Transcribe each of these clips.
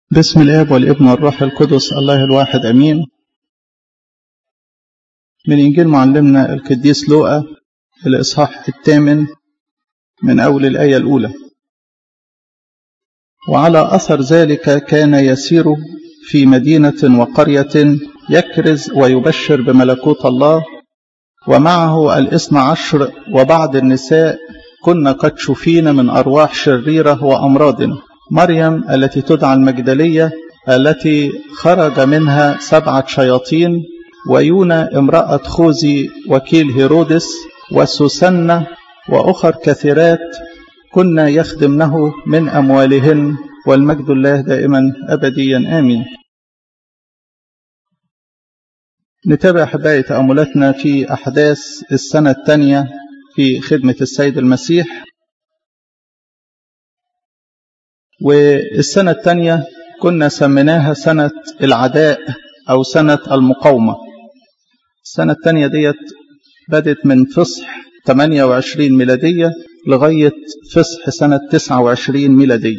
بسم الاب والابن والروح القدس الله الواحد امين من انجيل معلمنا القديس لوقا الاصحاح الثامن من اول الايه الاولى وعلى اثر ذلك كان يسير في مدينه وقريه يكرز ويبشر بملكوت الله ومعه الاثنى عشر وبعض النساء كن قد شفين من ارواح شريره وامراض مريم التي تدعى المجدلية التي خرج منها سبعة شياطين ويونا امرأة خوذي وكيل هيرودس وسوسنة وأخر كثيرات كنا يخدمنه من أموالهن والمجد الله دائما أبديا آمين نتابع أحبائي تأملاتنا في أحداث السنة الثانية في خدمة السيد المسيح والسنة الثانية كنا سميناها سنة العداء أو سنة المقاومة السنة الثانية ديت بدت من فصح 28 ميلادية لغاية فصح سنة 29 ميلادية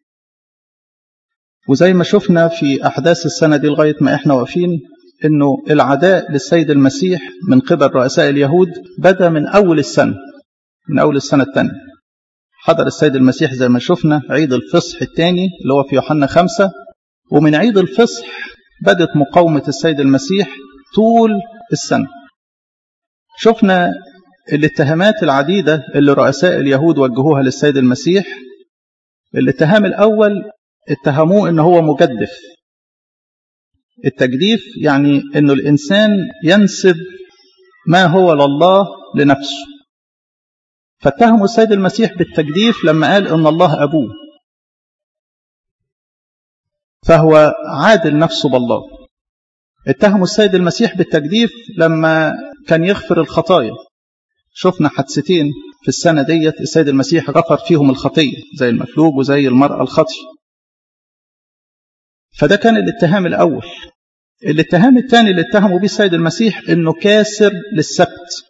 وزي ما شفنا في أحداث السنة دي لغاية ما إحنا واقفين إنه العداء للسيد المسيح من قبل رؤساء اليهود بدأ من أول السنة من أول السنة الثانية حضر السيد المسيح زي ما شفنا عيد الفصح الثاني اللي هو في يوحنا خمسة ومن عيد الفصح بدت مقاومة السيد المسيح طول السنة شفنا الاتهامات العديدة اللي رؤساء اليهود وجهوها للسيد المسيح الاتهام الأول اتهموه ان هو مجدف التجديف يعني انه الانسان ينسب ما هو لله لنفسه فاتهموا السيد المسيح بالتجديف لما قال ان الله ابوه فهو عادل نفسه بالله اتهموا السيد المسيح بالتجديف لما كان يغفر الخطايا شفنا حادثتين في السنة ديت السيد المسيح غفر فيهم الخطية زي المفلوج وزي المرأة الخطي فده كان الاتهام الأول الاتهام الثاني اللي اتهموا به السيد المسيح انه كاسر للسبت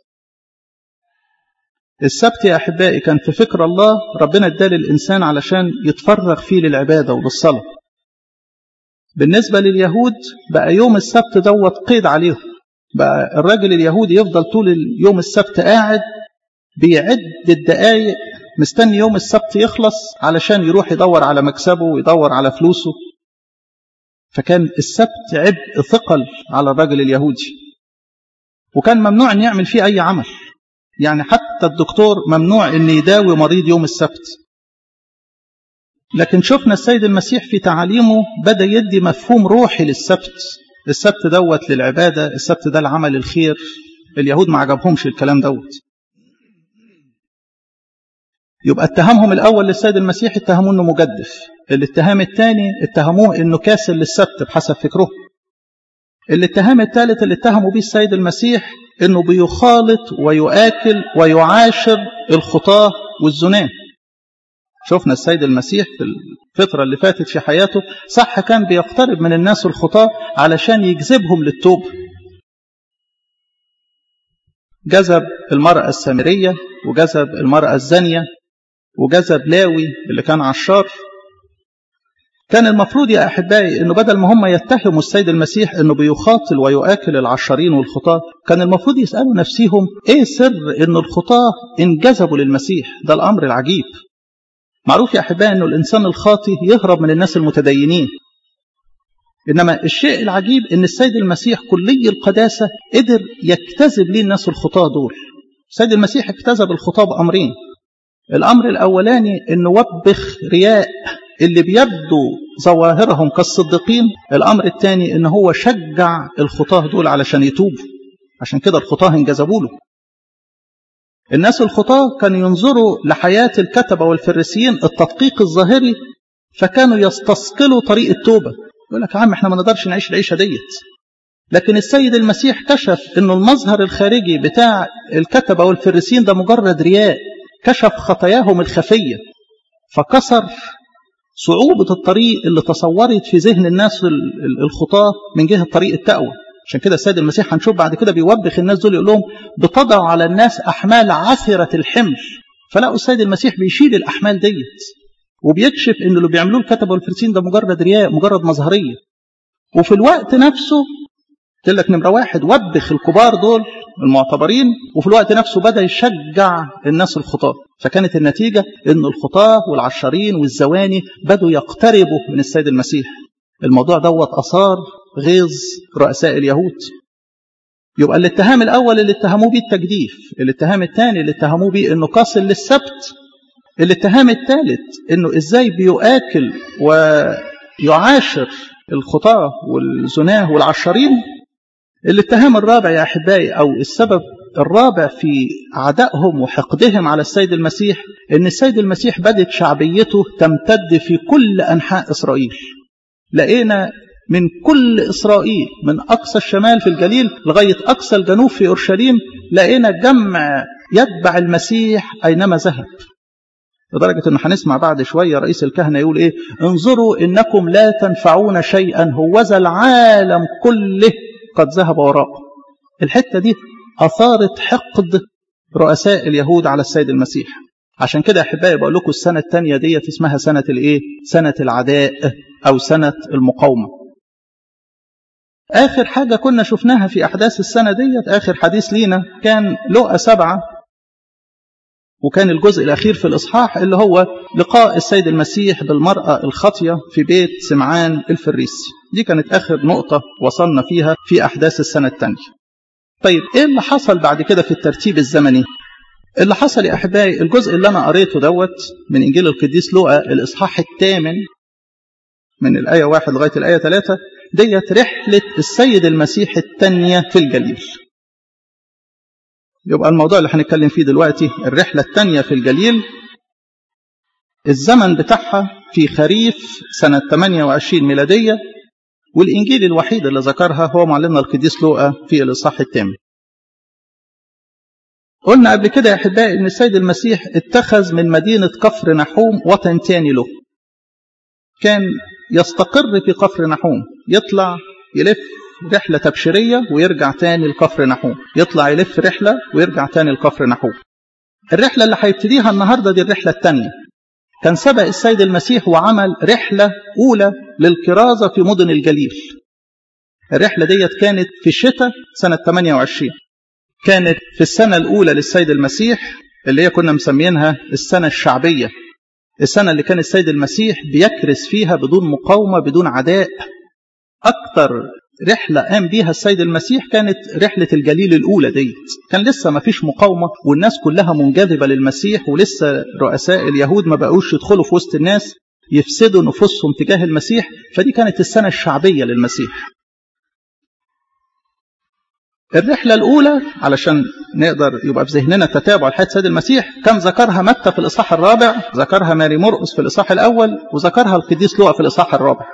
السبت يا أحبائي كان في فكر الله ربنا اداه للإنسان علشان يتفرغ فيه للعبادة وللصلاة بالنسبة لليهود بقى يوم السبت دوت قيد عليهم بقى الراجل اليهودي يفضل طول يوم السبت قاعد بيعد الدقايق مستني يوم السبت يخلص علشان يروح يدور على مكسبه ويدور على فلوسه فكان السبت عبء ثقل على الراجل اليهودي وكان ممنوع ان يعمل فيه اي عمل يعني حتى الدكتور ممنوع ان يداوي مريض يوم السبت لكن شفنا السيد المسيح في تعاليمه بدا يدي مفهوم روحي للسبت السبت دوت للعباده السبت ده العمل الخير اليهود ما عجبهمش الكلام دوت يبقى اتهامهم الاول للسيد المسيح اتهموه انه مجدف الاتهام الثاني اتهموه انه كاسر للسبت بحسب فكرهم الاتهام الثالث اللي اتهموا به السيد المسيح انه بيخالط ويؤكل ويعاشر الخطاه والزناه شفنا السيد المسيح في الفترة اللي فاتت في حياته صح كان بيقترب من الناس الخطاة علشان يجذبهم للتوبة جذب المرأة السامرية وجذب المرأة الزانية وجذب لاوي اللي كان عشار كان المفروض يا أحبائي أنه بدل ما هم يتهموا السيد المسيح أنه بيخاطل ويؤكل العشارين والخطاة كان المفروض يسألوا نفسهم إيه سر أن الخطاة انجذبوا للمسيح ده الأمر العجيب معروف يا أحبائي أنه الإنسان الخاطي يهرب من الناس المتدينين إنما الشيء العجيب أن السيد المسيح كلي القداسة قدر يجتذب ليه الناس الخطاة دول السيد المسيح اجتذب الخطاة بأمرين الأمر الأولاني أنه وبخ رياء اللي بيبدو ظواهرهم كالصديقين الأمر الثاني أنه هو شجع الخطاة دول علشان يتوبوا عشان كده الخطاة انجذبوا له الناس الخطاة كانوا ينظروا لحياة الكتبة والفريسيين التدقيق الظاهري فكانوا يستثقلوا طريق التوبة يقول لك يا عم احنا ما نقدرش نعيش العيشة ديت لكن السيد المسيح كشف انه المظهر الخارجي بتاع الكتبة والفريسيين ده مجرد رياء كشف خطاياهم الخفية فكسر صعوبة الطريق اللي تصورت في ذهن الناس الخطاة من جهة طريق التقوى عشان كده السيد المسيح هنشوف بعد كده بيوبخ الناس دول يقول لهم بتضع على الناس أحمال عثرة الحمل فلقوا السيد المسيح بيشيل الأحمال ديت وبيكشف ان اللي بيعملوه الكتبه والفرسين ده مجرد رياء مجرد مظهريه وفي الوقت نفسه قلت لك نمره واحد وبخ الكبار دول المعتبرين وفي الوقت نفسه بدا يشجع الناس الخطاه فكانت النتيجه ان الخطاه والعشارين والزواني بدوا يقتربوا من السيد المسيح الموضوع دوت اثار غيظ رؤساء اليهود يبقى الاتهام الاول اللي اتهموه بيه التجديف الاتهام الثاني اللي اتهموه بيه انه قاصر للسبت الاتهام الثالث انه ازاي بيؤكل ويعاشر الخطاه والزناه والعشارين الاتهام الرابع يا احبائي او السبب الرابع في عدائهم وحقدهم على السيد المسيح ان السيد المسيح بدت شعبيته تمتد في كل انحاء اسرائيل لقينا من كل إسرائيل من أقصى الشمال في الجليل لغاية أقصى الجنوب في أورشليم لقينا جمع يتبع المسيح أينما ذهب لدرجة أنه هنسمع بعد شوية رئيس الكهنة يقول إيه انظروا إنكم لا تنفعون شيئا هوذا العالم كله قد ذهب وراءه الحتة دي أثارت حقد رؤساء اليهود على السيد المسيح عشان كده يا احبائي بقول لكم السنه الثانيه ديت اسمها سنه الايه سنه العداء او سنه المقاومه اخر حاجه كنا شفناها في احداث السنه ديت اخر حديث لينا كان لقى سبعه وكان الجزء الاخير في الاصحاح اللي هو لقاء السيد المسيح بالمراه الخاطيه في بيت سمعان الفريسي دي كانت اخر نقطه وصلنا فيها في احداث السنه الثانيه طيب ايه اللي حصل بعد كده في الترتيب الزمني اللي حصل يا احبائي الجزء اللي انا قريته دوت من انجيل القديس لوقا الاصحاح الثامن من الايه واحد لغايه الايه ثلاثه ديت رحله السيد المسيح الثانيه في الجليل. يبقى الموضوع اللي هنتكلم فيه دلوقتي الرحله الثانيه في الجليل الزمن بتاعها في خريف سنه 28 ميلاديه والانجيل الوحيد اللي ذكرها هو معلمنا القديس لوقا في الاصحاح الثامن. قلنا قبل كده يا احبائي ان السيد المسيح اتخذ من مدينه كفر نحوم وطن تاني له. كان يستقر في كفر نحوم، يطلع يلف رحله تبشيريه ويرجع تاني لكفر نحوم، يطلع يلف رحله ويرجع تاني لكفر نحوم. الرحله اللي هيبتديها النهارده دي الرحله الثانيه. كان سبق السيد المسيح وعمل رحله اولى للكرازه في مدن الجليل. الرحله ديت كانت في الشتاء سنه 28 كانت في السنة الأولى للسيد المسيح اللي هي كنا مسمينها السنة الشعبية السنة اللي كان السيد المسيح بيكرس فيها بدون مقاومة بدون عداء أكثر رحلة قام بيها السيد المسيح كانت رحلة الجليل الأولى ديت كان لسه ما فيش مقاومة والناس كلها منجذبة للمسيح ولسه رؤساء اليهود ما بقوش يدخلوا في وسط الناس يفسدوا نفوسهم تجاه المسيح فدي كانت السنة الشعبية للمسيح الرحلة الأولى علشان نقدر يبقى في ذهننا تتابع لحياة السيد المسيح كان ذكرها متى في الإصحاح الرابع ذكرها ماري مرقس في الإصحاح الأول وذكرها القديس لوقا في الإصحاح الرابع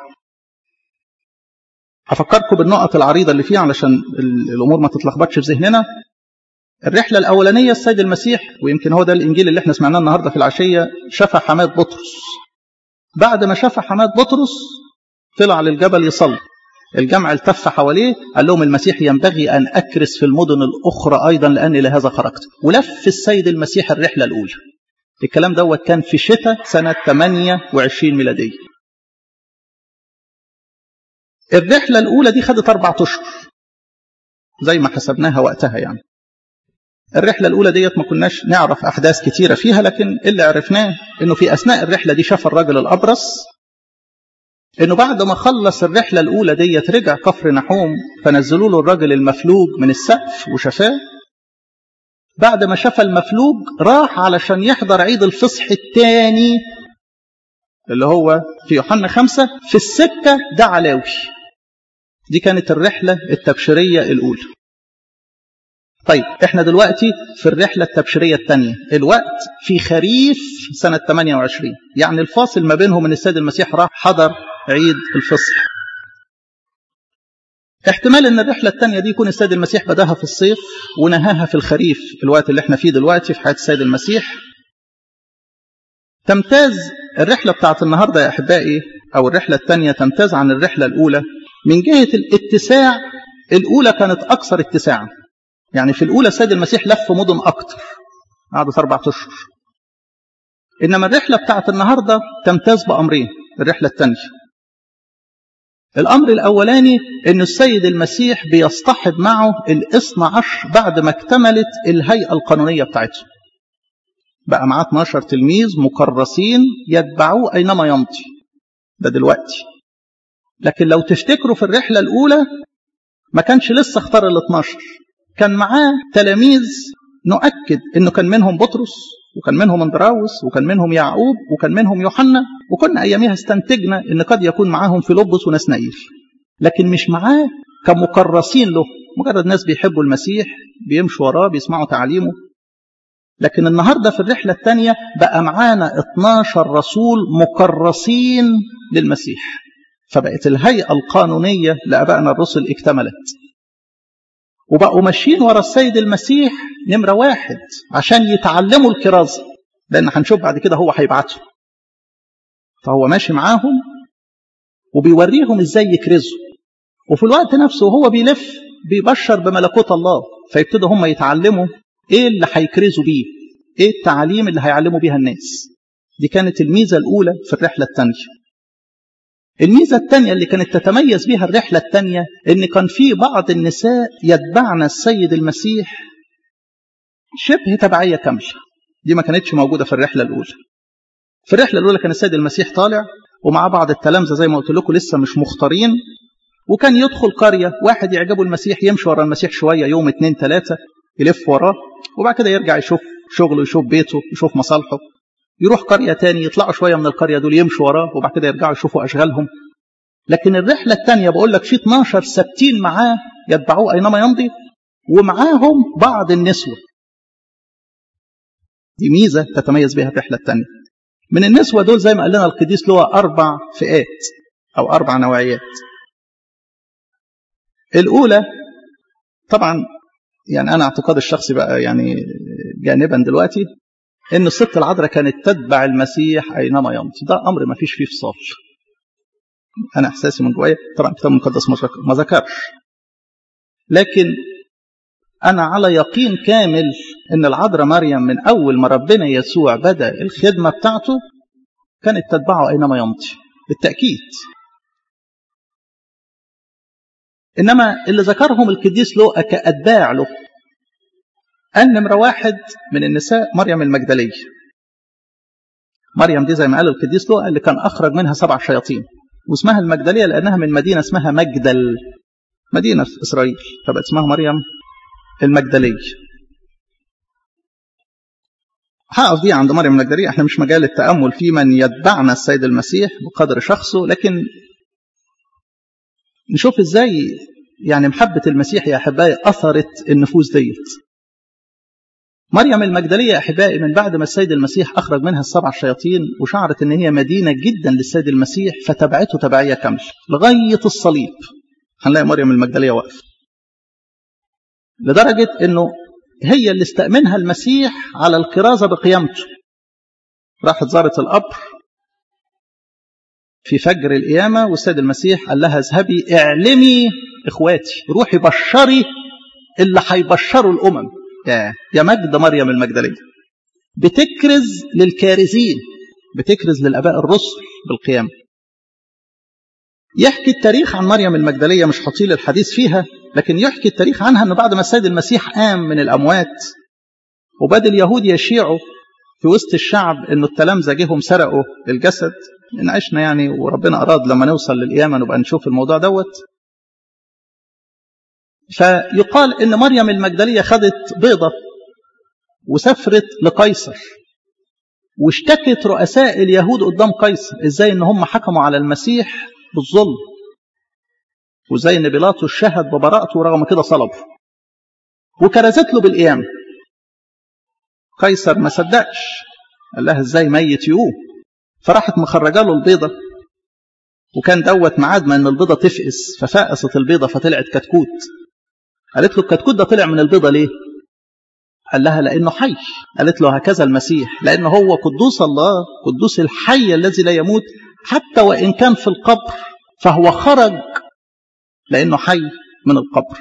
هفكركم بالنقط العريضة اللي فيها علشان الأمور ما تتلخبطش في ذهننا الرحلة الأولانية السيد المسيح ويمكن هو ده الإنجيل اللي احنا سمعناه النهاردة في العشية شفى حماد بطرس بعد ما شفى حماد بطرس طلع للجبل يصلي الجمع التف حواليه قال لهم المسيح ينبغي أن أكرس في المدن الأخرى أيضا لأني لهذا خرجت ولف السيد المسيح الرحلة الأولى الكلام دوت كان في شتاء سنة 28 ميلادية الرحلة الأولى دي خدت أربعة أشهر زي ما حسبناها وقتها يعني الرحلة الأولى ديت ما كناش نعرف أحداث كتيرة فيها لكن اللي عرفناه إنه في أثناء الرحلة دي شاف الرجل الأبرص انه بعد ما خلص الرحله الاولى ديت رجع كفر نحوم فنزلوا له الراجل المفلوج من السقف وشفاه بعد ما شفى المفلوج راح علشان يحضر عيد الفصح الثاني اللي هو في يوحنا خمسة في السكة ده علاوي دي كانت الرحلة التبشيرية الأولى طيب احنا دلوقتي في الرحلة التبشيرية الثانية الوقت في خريف سنة 28 يعني الفاصل ما بينهم من السيد المسيح راح حضر عيد الفصح احتمال ان الرحلة الثانية دي يكون السيد المسيح بداها في الصيف ونهاها في الخريف الوقت اللي احنا فيه دلوقتي في حياة السيد المسيح تمتاز الرحلة بتاعت النهاردة يا أحبائي أو الرحلة الثانية تمتاز عن الرحلة الأولى من جهة الاتساع الأولى كانت أكثر اتساعا يعني في الأولى السيد المسيح لف مدن أكتر قعدت أربعة أشهر إنما الرحلة بتاعت النهاردة تمتاز بأمرين الرحلة الثانية الأمر الأولاني أن السيد المسيح بيصطحب معه الاثنى عشر بعد ما اكتملت الهيئة القانونية بتاعته بقى معاه 12 تلميذ مكرسين يتبعوه أينما يمضي ده دلوقتي لكن لو تفتكروا في الرحلة الأولى ما كانش لسه اختار ال 12 كان معاه تلاميذ نؤكد انه كان منهم بطرس وكان منهم اندراوس وكان منهم يعقوب وكان منهم يوحنا وكنا اياميها استنتجنا ان قد يكون معاهم فيلبس ونسنائيل لكن مش معاه كمكرسين له مجرد ناس بيحبوا المسيح بيمشوا وراه بيسمعوا تعاليمه لكن النهارده في الرحله الثانيه بقى معانا 12 رسول مكرسين للمسيح فبقت الهيئه القانونيه لابائنا الرسل اكتملت وبقوا ماشيين ورا السيد المسيح نمرة واحد عشان يتعلموا الكرازة لأن هنشوف بعد كده هو هيبعتهم فهو ماشي معاهم وبيوريهم ازاي يكرزوا وفي الوقت نفسه وهو بيلف بيبشر بملكوت الله فيبتدوا هم يتعلموا ايه اللي هيكرزوا بيه ايه التعاليم اللي هيعلموا بيها الناس دي كانت الميزة الأولى في الرحلة الثانية الميزة الثانية اللي كانت تتميز بها الرحلة الثانية إن كان في بعض النساء يتبعن السيد المسيح شبه تبعية كاملة دي ما كانتش موجودة في الرحلة الأولى في الرحلة الأولى كان السيد المسيح طالع ومع بعض التلامذة زي ما قلت لكم لسه مش مختارين وكان يدخل قرية واحد يعجبه المسيح يمشي ورا المسيح شوية يوم اتنين تلاتة يلف وراه وبعد كده يرجع يشوف شغله يشوف بيته يشوف مصالحه يروح قرية تاني يطلعوا شوية من القرية دول يمشوا وراه وبعد كده يرجعوا يشوفوا أشغالهم لكن الرحلة الثانية بقول لك في 12 ثابتين معاه يتبعوه أينما يمضي ومعاهم بعض النسوة دي ميزة تتميز بها الرحلة الثانية من النسوة دول زي ما قال لنا القديس له أربع فئات أو أربع نوعيات الأولى طبعا يعني أنا اعتقاد الشخصي بقى يعني جانبا دلوقتي ان الست العذراء كانت تتبع المسيح اينما يمضي ده امر ما فيش فيه فصال انا احساسي من جوايا طبعا الكتاب المقدس ما ذكرش لكن انا على يقين كامل ان العذراء مريم من اول ما ربنا يسوع بدا الخدمه بتاعته كانت تتبعه اينما يمضي بالتاكيد انما اللي ذكرهم القديس لوقا كاتباع له قال نمرة واحد من النساء مريم المجدلية مريم دي زي ما قال القديس لوقا اللي كان أخرج منها سبع شياطين واسمها المجدلية لأنها من مدينة اسمها مجدل مدينة في إسرائيل فبقت اسمها مريم المجدلية هقف دي عند مريم المجدلية احنا مش مجال التأمل في من يتبعنا السيد المسيح بقدر شخصه لكن نشوف ازاي يعني محبة المسيح يا أحبائي أثرت النفوس ديت مريم المجدلية أحبائي من بعد ما السيد المسيح أخرج منها السبع شياطين وشعرت أن هي مدينة جدا للسيد المسيح فتبعته تبعية كاملة لغاية الصليب هنلاقي مريم المجدلية واقفة لدرجة أنه هي اللي استأمنها المسيح على الكرازة بقيامته راحت زارت القبر في فجر القيامة والسيد المسيح قال لها اذهبي اعلمي إخواتي روحي بشري اللي هيبشروا الأمم يا يا مجد مريم المجدلية بتكرز للكارزين بتكرز للآباء الرسل بالقيامة يحكي التاريخ عن مريم المجدلية مش هطيل الحديث فيها لكن يحكي التاريخ عنها أن بعد ما السيد المسيح قام من الأموات وبدأ اليهود يشيعوا في وسط الشعب أنه التلامذة جيهم سرقوا الجسد إن عشنا يعني وربنا أراد لما نوصل للقيامة نبقى نشوف الموضوع دوت فيقال ان مريم المجدليه خدت بيضه وسافرت لقيصر واشتكت رؤساء اليهود قدام قيصر ازاي ان هم حكموا على المسيح بالظلم وازاي ان بيلاطس شهد ببراءته ورغم كده صلبه وكرزت له بالقيامه قيصر ما صدقش قال لها ازاي ميت يقوم فراحت مخرجه له البيضه وكان دوت ميعاد ما ان البيضه تفقس ففقست البيضه فطلعت كتكوت قالت له الكتكوت ده طلع من البيضة ليه قال لها لأنه حي قالت له هكذا المسيح لأنه هو قدوس الله قدوس الحي الذي لا يموت حتى وإن كان في القبر فهو خرج لأنه حي من القبر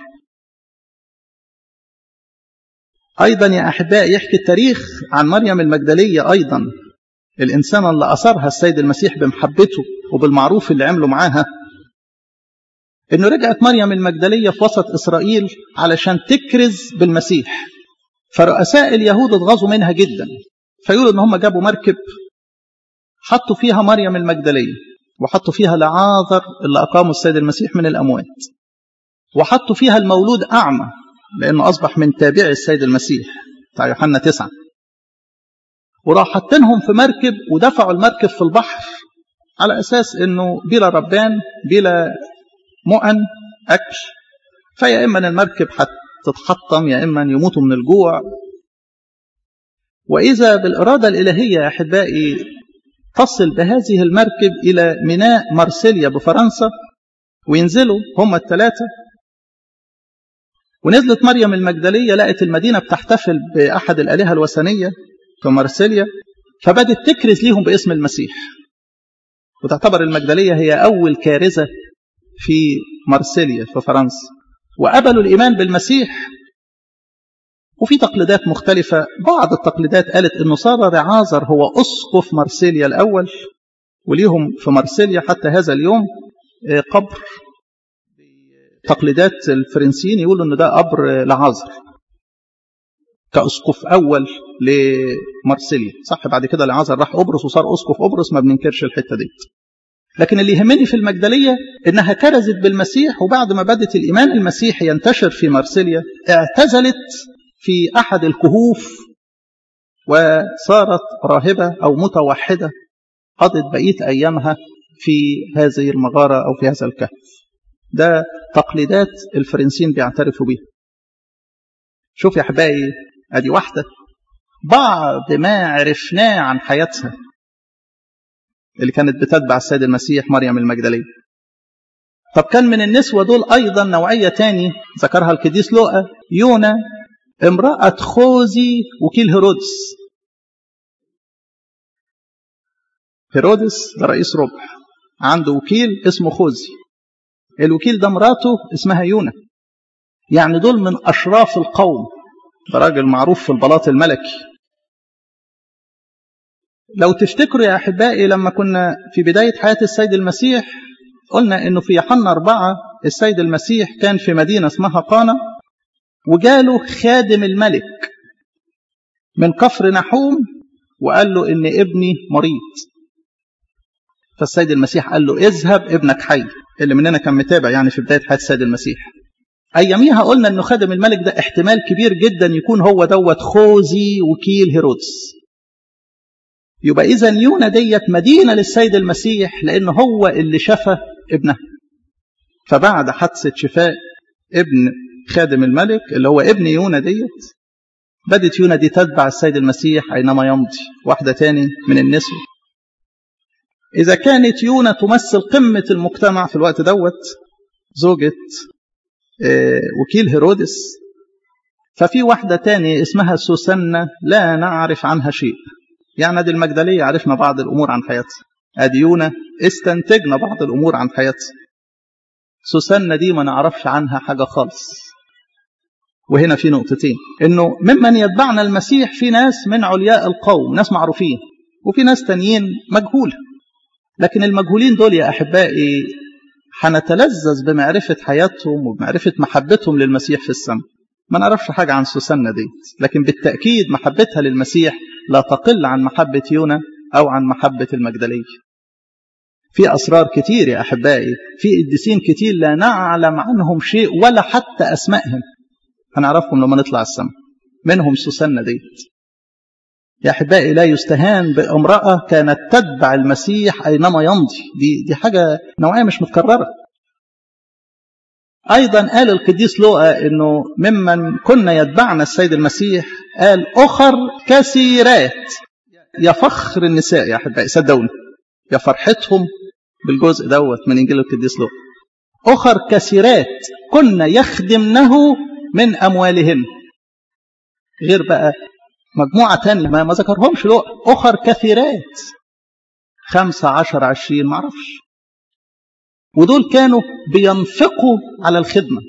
أيضا يا أحباء يحكي التاريخ عن مريم المجدلية أيضا الإنسانة اللي أثرها السيد المسيح بمحبته وبالمعروف اللي عمله معاها إنه رجعت مريم المجدلية في وسط إسرائيل علشان تكرز بالمسيح فرؤساء اليهود اتغاظوا منها جدا فيقولوا إن هم جابوا مركب حطوا فيها مريم المجدلية وحطوا فيها لعاذر اللي أقاموا السيد المسيح من الأموات وحطوا فيها المولود أعمى لأنه أصبح من تابعي السيد المسيح بتاع يوحنا تسعة وراح حاطينهم في مركب ودفعوا المركب في البحر على أساس أنه بلا ربان بلا مؤن أكل فيا إما المركب هتتحطم يا إما يموتوا من الجوع وإذا بالإرادة الإلهية يا أحبائي تصل بهذه المركب إلى ميناء مارسيليا بفرنسا وينزلوا هم الثلاثة ونزلت مريم المجدلية لقت المدينة بتحتفل بأحد الآلهة الوثنية في مارسيليا فبدت تكرز ليهم باسم المسيح وتعتبر المجدلية هي أول كارثة في مارسيليا في فرنسا وقبلوا الإيمان بالمسيح وفي تقليدات مختلفة بعض التقليدات قالت أنه صار رعازر هو أسقف مارسيليا الأول وليهم في مارسيليا حتى هذا اليوم قبر تقليدات الفرنسيين يقولوا أنه ده قبر لعازر كأسقف أول لمارسيليا صح بعد كده لعازر راح قبرص وصار أسقف قبرص ما بننكرش الحتة دي لكن اللي يهمني في المجدلية إنها كرزت بالمسيح وبعد ما بدت الإيمان المسيحي ينتشر في مارسيليا اعتزلت في أحد الكهوف وصارت راهبة أو متوحدة قضت بقية أيامها في هذه المغارة أو في هذا الكهف ده تقليدات الفرنسيين بيعترفوا بيها شوف يا أحبائي أدي واحدة بعض ما عرفناه عن حياتها اللي كانت بتتبع السيد المسيح مريم المجدلية طب كان من النسوة دول أيضا نوعية تاني ذكرها القديس لوقا يونا امرأة خوذي وكيل هيرودس هيرودس ده رئيس ربع عنده وكيل اسمه خوذي الوكيل ده مراته اسمها يونا يعني دول من أشراف القوم ده راجل معروف في البلاط الملكي لو تفتكروا يا أحبائي لما كنا في بداية حياة السيد المسيح قلنا أنه في يوحنا أربعة السيد المسيح كان في مدينة اسمها قانا وجاله خادم الملك من كفر نحوم وقال له إن ابني مريض فالسيد المسيح قال له اذهب ابنك حي اللي مننا كان متابع يعني في بداية حياة السيد المسيح أياميها قلنا أنه خادم الملك ده احتمال كبير جدا يكون هو دوت خوذي وكيل هيرودس يبقى إذا يونا ديت مدينة للسيد المسيح لأنه هو اللي شفى ابنها فبعد حادثة شفاء ابن خادم الملك اللي هو ابن يونا ديت بدت يونا دي تتبع السيد المسيح أينما يمضي واحدة تاني من النسوة إذا كانت يونا تمثل قمة المجتمع في الوقت دوت زوجة وكيل هيرودس ففي واحدة تاني اسمها سوسنة لا نعرف عنها شيء يعني دي المجدلية عرفنا بعض الأمور عن حياتها أديونة استنتجنا بعض الأمور عن حياتها سوسنة دي ما نعرفش عنها حاجة خالص وهنا في نقطتين انه ممن يتبعنا المسيح في ناس من علياء القوم ناس معروفين وفي ناس تانيين مجهولة لكن المجهولين دول يا أحبائي هنتلذذ بمعرفة حياتهم وبمعرفة محبتهم للمسيح في السماء ما نعرفش حاجة عن سوسنة دي لكن بالتأكيد محبتها للمسيح لا تقل عن محبة يونا أو عن محبة المجدلية في أسرار كتير يا أحبائي في قديسين كتير لا نعلم عنهم شيء ولا حتى أسمائهم هنعرفهم لما نطلع السماء منهم سوسنة ديت يا أحبائي لا يستهان بامرأة كانت تتبع المسيح أينما يمضي دي, دي حاجة نوعية مش متكررة أيضا قال القديس لوقا أنه ممن كنا يتبعنا السيد المسيح قال أخر كثيرات يا فخر النساء يا أحبائي صدقوني يا فرحتهم بالجزء دوت من إنجيل القديس لوقا أخر كثيرات كنا يخدمنه من أموالهن غير بقى مجموعة تانية ما, ما ذكرهمش لوقا أخر كثيرات خمسة عشر عشرين معرفش ودول كانوا بينفقوا على الخدمة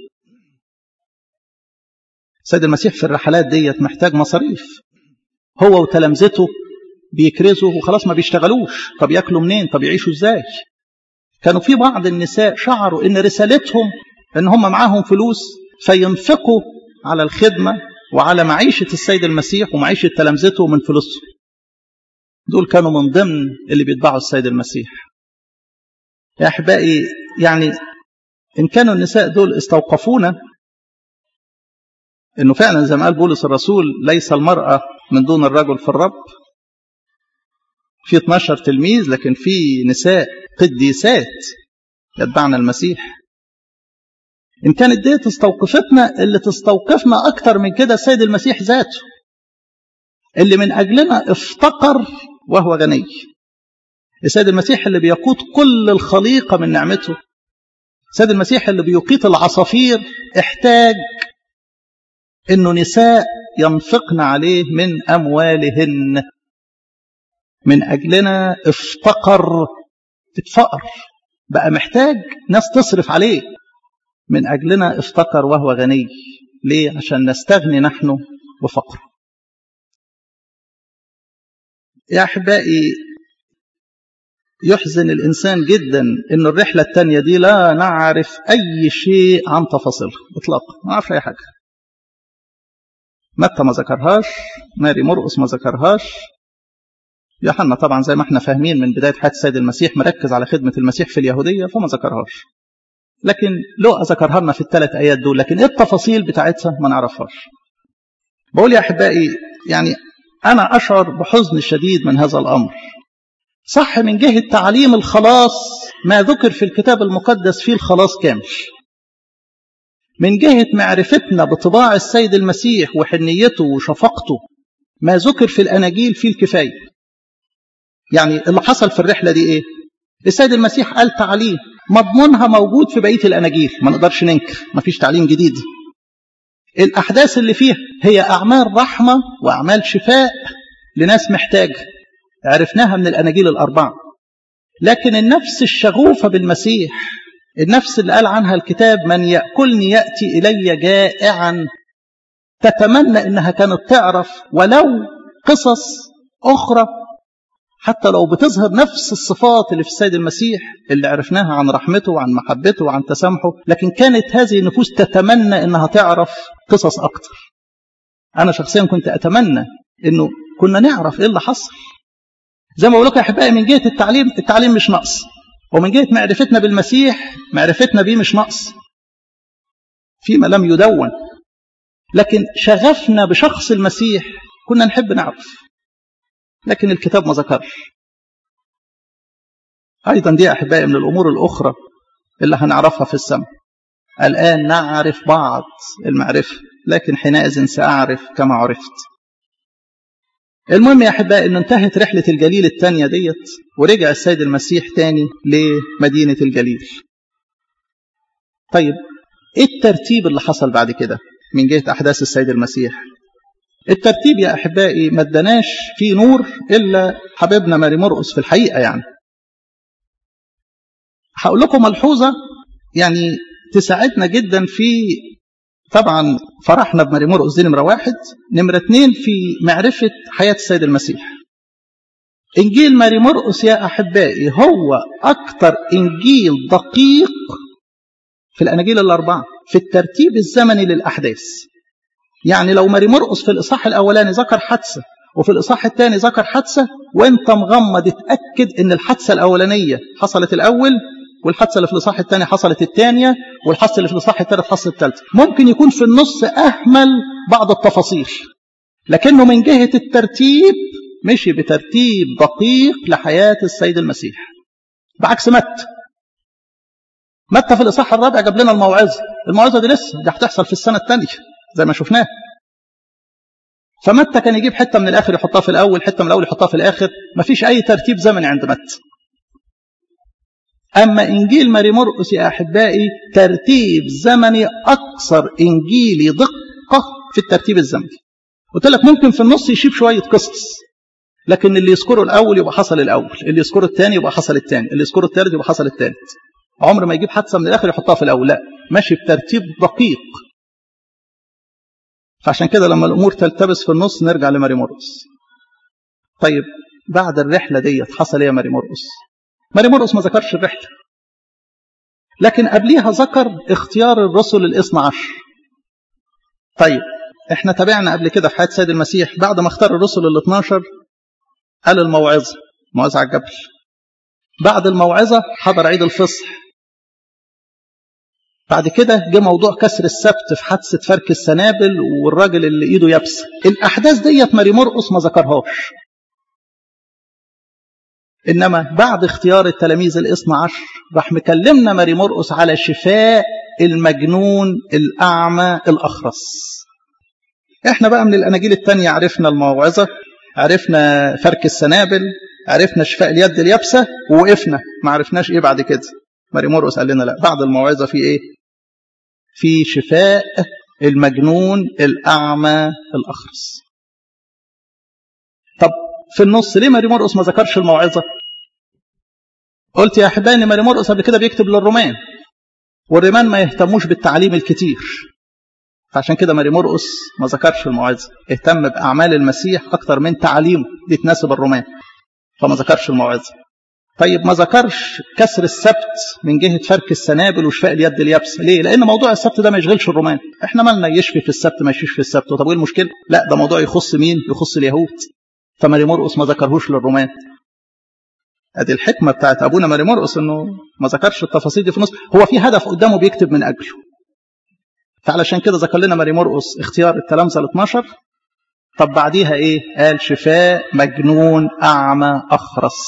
سيد المسيح في الرحلات ديت محتاج مصاريف هو وتلامذته بيكرزوا وخلاص ما بيشتغلوش طب ياكلوا منين طب يعيشوا ازاي كانوا في بعض النساء شعروا ان رسالتهم ان هم معاهم فلوس فينفقوا على الخدمة وعلى معيشة السيد المسيح ومعيشة تلامذته من فلوسهم دول كانوا من ضمن اللي بيتبعوا السيد المسيح يا أحبائي يعني إن كانوا النساء دول استوقفونا إنه فعلا زي ما قال بولس الرسول ليس المرأة من دون الرجل في الرب في 12 تلميذ لكن في نساء قديسات يتبعنا المسيح إن كانت دي تستوقفتنا اللي تستوقفنا أكتر من كده السيد المسيح ذاته اللي من أجلنا افتقر وهو غني السيد المسيح اللي بيقود كل الخليقة من نعمته السيد المسيح اللي بيقيت العصافير احتاج انه نساء ينفقن عليه من اموالهن من اجلنا افتقر اتفقر بقى محتاج ناس تصرف عليه من اجلنا افتقر وهو غني ليه عشان نستغني نحن بفقره يا احبائي يحزن الانسان جدا ان الرحله الثانيه دي لا نعرف اي شيء عن تفاصيلها اطلاقا ما نعرف اي حاجه متى ما ذكرهاش ماري مرقس ما ذكرهاش يوحنا طبعا زي ما احنا فاهمين من بدايه حياه السيد المسيح مركز على خدمه المسيح في اليهوديه فما ذكرهاش لكن لو ذكرها لنا في الثلاث ايات دول لكن ايه التفاصيل بتاعتها ما نعرفهاش بقول يا احبائي يعني انا اشعر بحزن شديد من هذا الامر صح من جهه تعليم الخلاص ما ذكر في الكتاب المقدس فيه الخلاص كامل من جهة معرفتنا بطباع السيد المسيح وحنيته وشفقته ما ذكر في الأناجيل فيه الكفاية يعني اللي حصل في الرحلة دي إيه السيد المسيح قال تعليم مضمونها موجود في بقية الأناجيل ما نقدرش ننكر ما فيش تعليم جديد الأحداث اللي فيها هي أعمال رحمة وأعمال شفاء لناس محتاجة عرفناها من الأناجيل الأربعة لكن النفس الشغوفة بالمسيح النفس اللي قال عنها الكتاب من يأكلني يأتي إلي جائعا تتمنى إنها كانت تعرف ولو قصص أخرى حتى لو بتظهر نفس الصفات اللي في السيد المسيح اللي عرفناها عن رحمته وعن محبته وعن تسامحه لكن كانت هذه النفوس تتمنى إنها تعرف قصص أكتر أنا شخصيا كنت أتمنى إنه كنا نعرف إيه اللي حصل زي ما بقول لكم يا أحبائي من جهة التعليم التعليم مش نقص ومن جهة معرفتنا بالمسيح معرفتنا بيه مش نقص فيما لم يدون لكن شغفنا بشخص المسيح كنا نحب نعرف لكن الكتاب ما ذكرش أيضا دي أحبائي من الأمور الأخرى اللي هنعرفها في السماء الآن نعرف بعض المعرفة لكن حينئذ سأعرف كما عرفت المهم يا أحبائي أنه انتهت رحلة الجليل الثانية ديت ورجع السيد المسيح تاني لمدينة الجليل طيب ايه الترتيب اللي حصل بعد كده من جهة أحداث السيد المسيح الترتيب يا أحبائي ما اداناش فيه نور إلا حبيبنا ماري مرقس في الحقيقة يعني هقول لكم ملحوظة يعني تساعدنا جدا في طبعا فرحنا بماري مرقس دي نمرة واحد نمرة اتنين في معرفة حياة السيد المسيح إنجيل ماري مرقس يا أحبائي هو أكثر إنجيل دقيق في الأناجيل الأربعة في الترتيب الزمني للأحداث يعني لو ماري مرقس في الإصحاح الأولاني ذكر حادثة وفي الإصحاح الثاني ذكر حادثة وأنت مغمض اتأكد إن الحادثة الأولانية حصلت الأول والحادثة اللي في الإصحاح الثاني حصلت الثانية والحادثة اللي في الإصحاح الثالث حصلت الثالثة ممكن يكون في النص أهمل بعض التفاصيل لكنه من جهة الترتيب مشي بترتيب دقيق لحياة السيد المسيح بعكس متى متى في الإصحاح الرابع جاب لنا الموعظة الموعظة دي لسه دي هتحصل في السنة الثانية زي ما شفناه فمتى كان يجيب حتة من الآخر يحطها في الأول حتة من الأول يحطها في الآخر مفيش أي ترتيب زمني عند متى أما إنجيل ماري مرقس يا أحبائي ترتيب زمني أكثر إنجيلي دقة في الترتيب الزمني قلت لك ممكن في النص يشيب شوية قصص لكن اللي يذكره الأول يبقى حصل الأول اللي يذكره الثاني يبقى حصل الثاني اللي يذكره الثالث يبقى حصل الثالث عمر ما يجيب حادثة من الآخر يحطها في الأول لا ماشي بترتيب دقيق فعشان كده لما الأمور تلتبس في النص نرجع لماري مرقس طيب بعد الرحلة ديت حصل ايه يا ماري مرقس ماري مرقس ما ذكرش الرحلة لكن قبليها ذكر اختيار الرسل الاثنى عشر طيب احنا تابعنا قبل كده في حياة سيد المسيح بعد ما اختار الرسل ال 12 قال الموعظة موعظة على الجبل بعد الموعظة حضر عيد الفصح بعد كده جه موضوع كسر السبت في حادثة فرك السنابل والراجل اللي ايده يابسة الأحداث ديت ماري مرقس ما ذكرهاش إنما بعد اختيار التلاميذ الاثنى عشر راح مكلمنا ماري مرقس على شفاء المجنون الأعمى الأخرس احنا بقى من الأناجيل التانية عرفنا الموعظة عرفنا فرك السنابل عرفنا شفاء اليد اليابسة ووقفنا ما عرفناش ايه بعد كده ماري مرقس قال لنا لا بعد الموعظة في ايه في شفاء المجنون الأعمى الأخرس طب في النص ليه ماري مرقس ما ذكرش الموعظة قلت يا أحبائي إن ماري مرقس قبل كده بيكتب للرومان والرومان ما يهتموش بالتعليم الكتير فعشان كده ماري مرقس ما ذكرش الموعظة اهتم بأعمال المسيح أكتر من تعليمه دي تناسب الرومان فما ذكرش الموعظة طيب ما ذكرش كسر السبت من جهة فرك السنابل وشفاء اليد اليابسة ليه؟ لأن موضوع السبت ده ما يشغلش الرومان احنا مالنا يشفي في السبت ما يشفيش في السبت طب ايه المشكلة؟ لا ده موضوع يخص مين؟ يخص اليهود فماري مرقس ما ذكرهوش للرومان ادي الحكمة بتاعت أبونا ماري مرقس إنه ما ذكرش التفاصيل دي في النص هو في هدف قدامه بيكتب من أجله فعلشان كده ذكر لنا ماري مرقس اختيار التلامذة ال 12 طب بعديها ايه؟ قال شفاء مجنون أعمى أخرس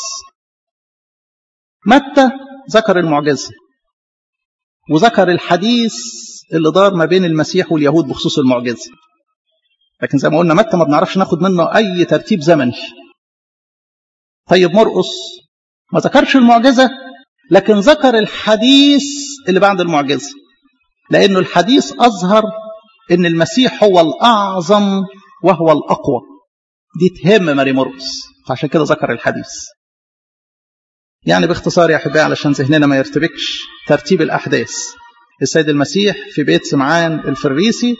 متى ذكر المعجزة وذكر الحديث اللي دار ما بين المسيح واليهود بخصوص المعجزة لكن زي ما قلنا متى ما بنعرفش ناخد منه أي ترتيب زمني طيب مرقس ما ذكرش المعجزة لكن ذكر الحديث اللي بعد المعجزة لأنه الحديث أظهر أن المسيح هو الأعظم وهو الأقوى دي تهم ماري مرقس فعشان كده ذكر الحديث يعني باختصار يا أحبائي علشان ذهننا ما يرتبكش ترتيب الأحداث السيد المسيح في بيت سمعان الفريسي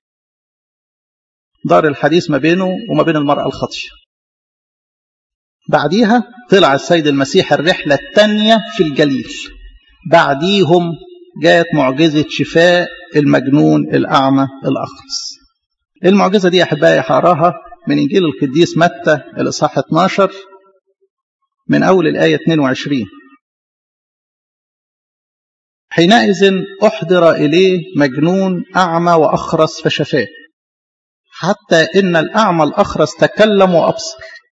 دار الحديث ما بينه وما بين المرأة الخاطية بعديها طلع السيد المسيح الرحلة الثانية في الجليل بعديهم جاءت معجزة شفاء المجنون الأعمى الأخرس المعجزة دي يا أحبائي هقراها من إنجيل القديس متى الإصحاح 12 من أول الآية 22 حينئذ أحضر إليه مجنون أعمى وأخرس فشفاه حتى إن الأعمى الأخرس تكلم وأبصر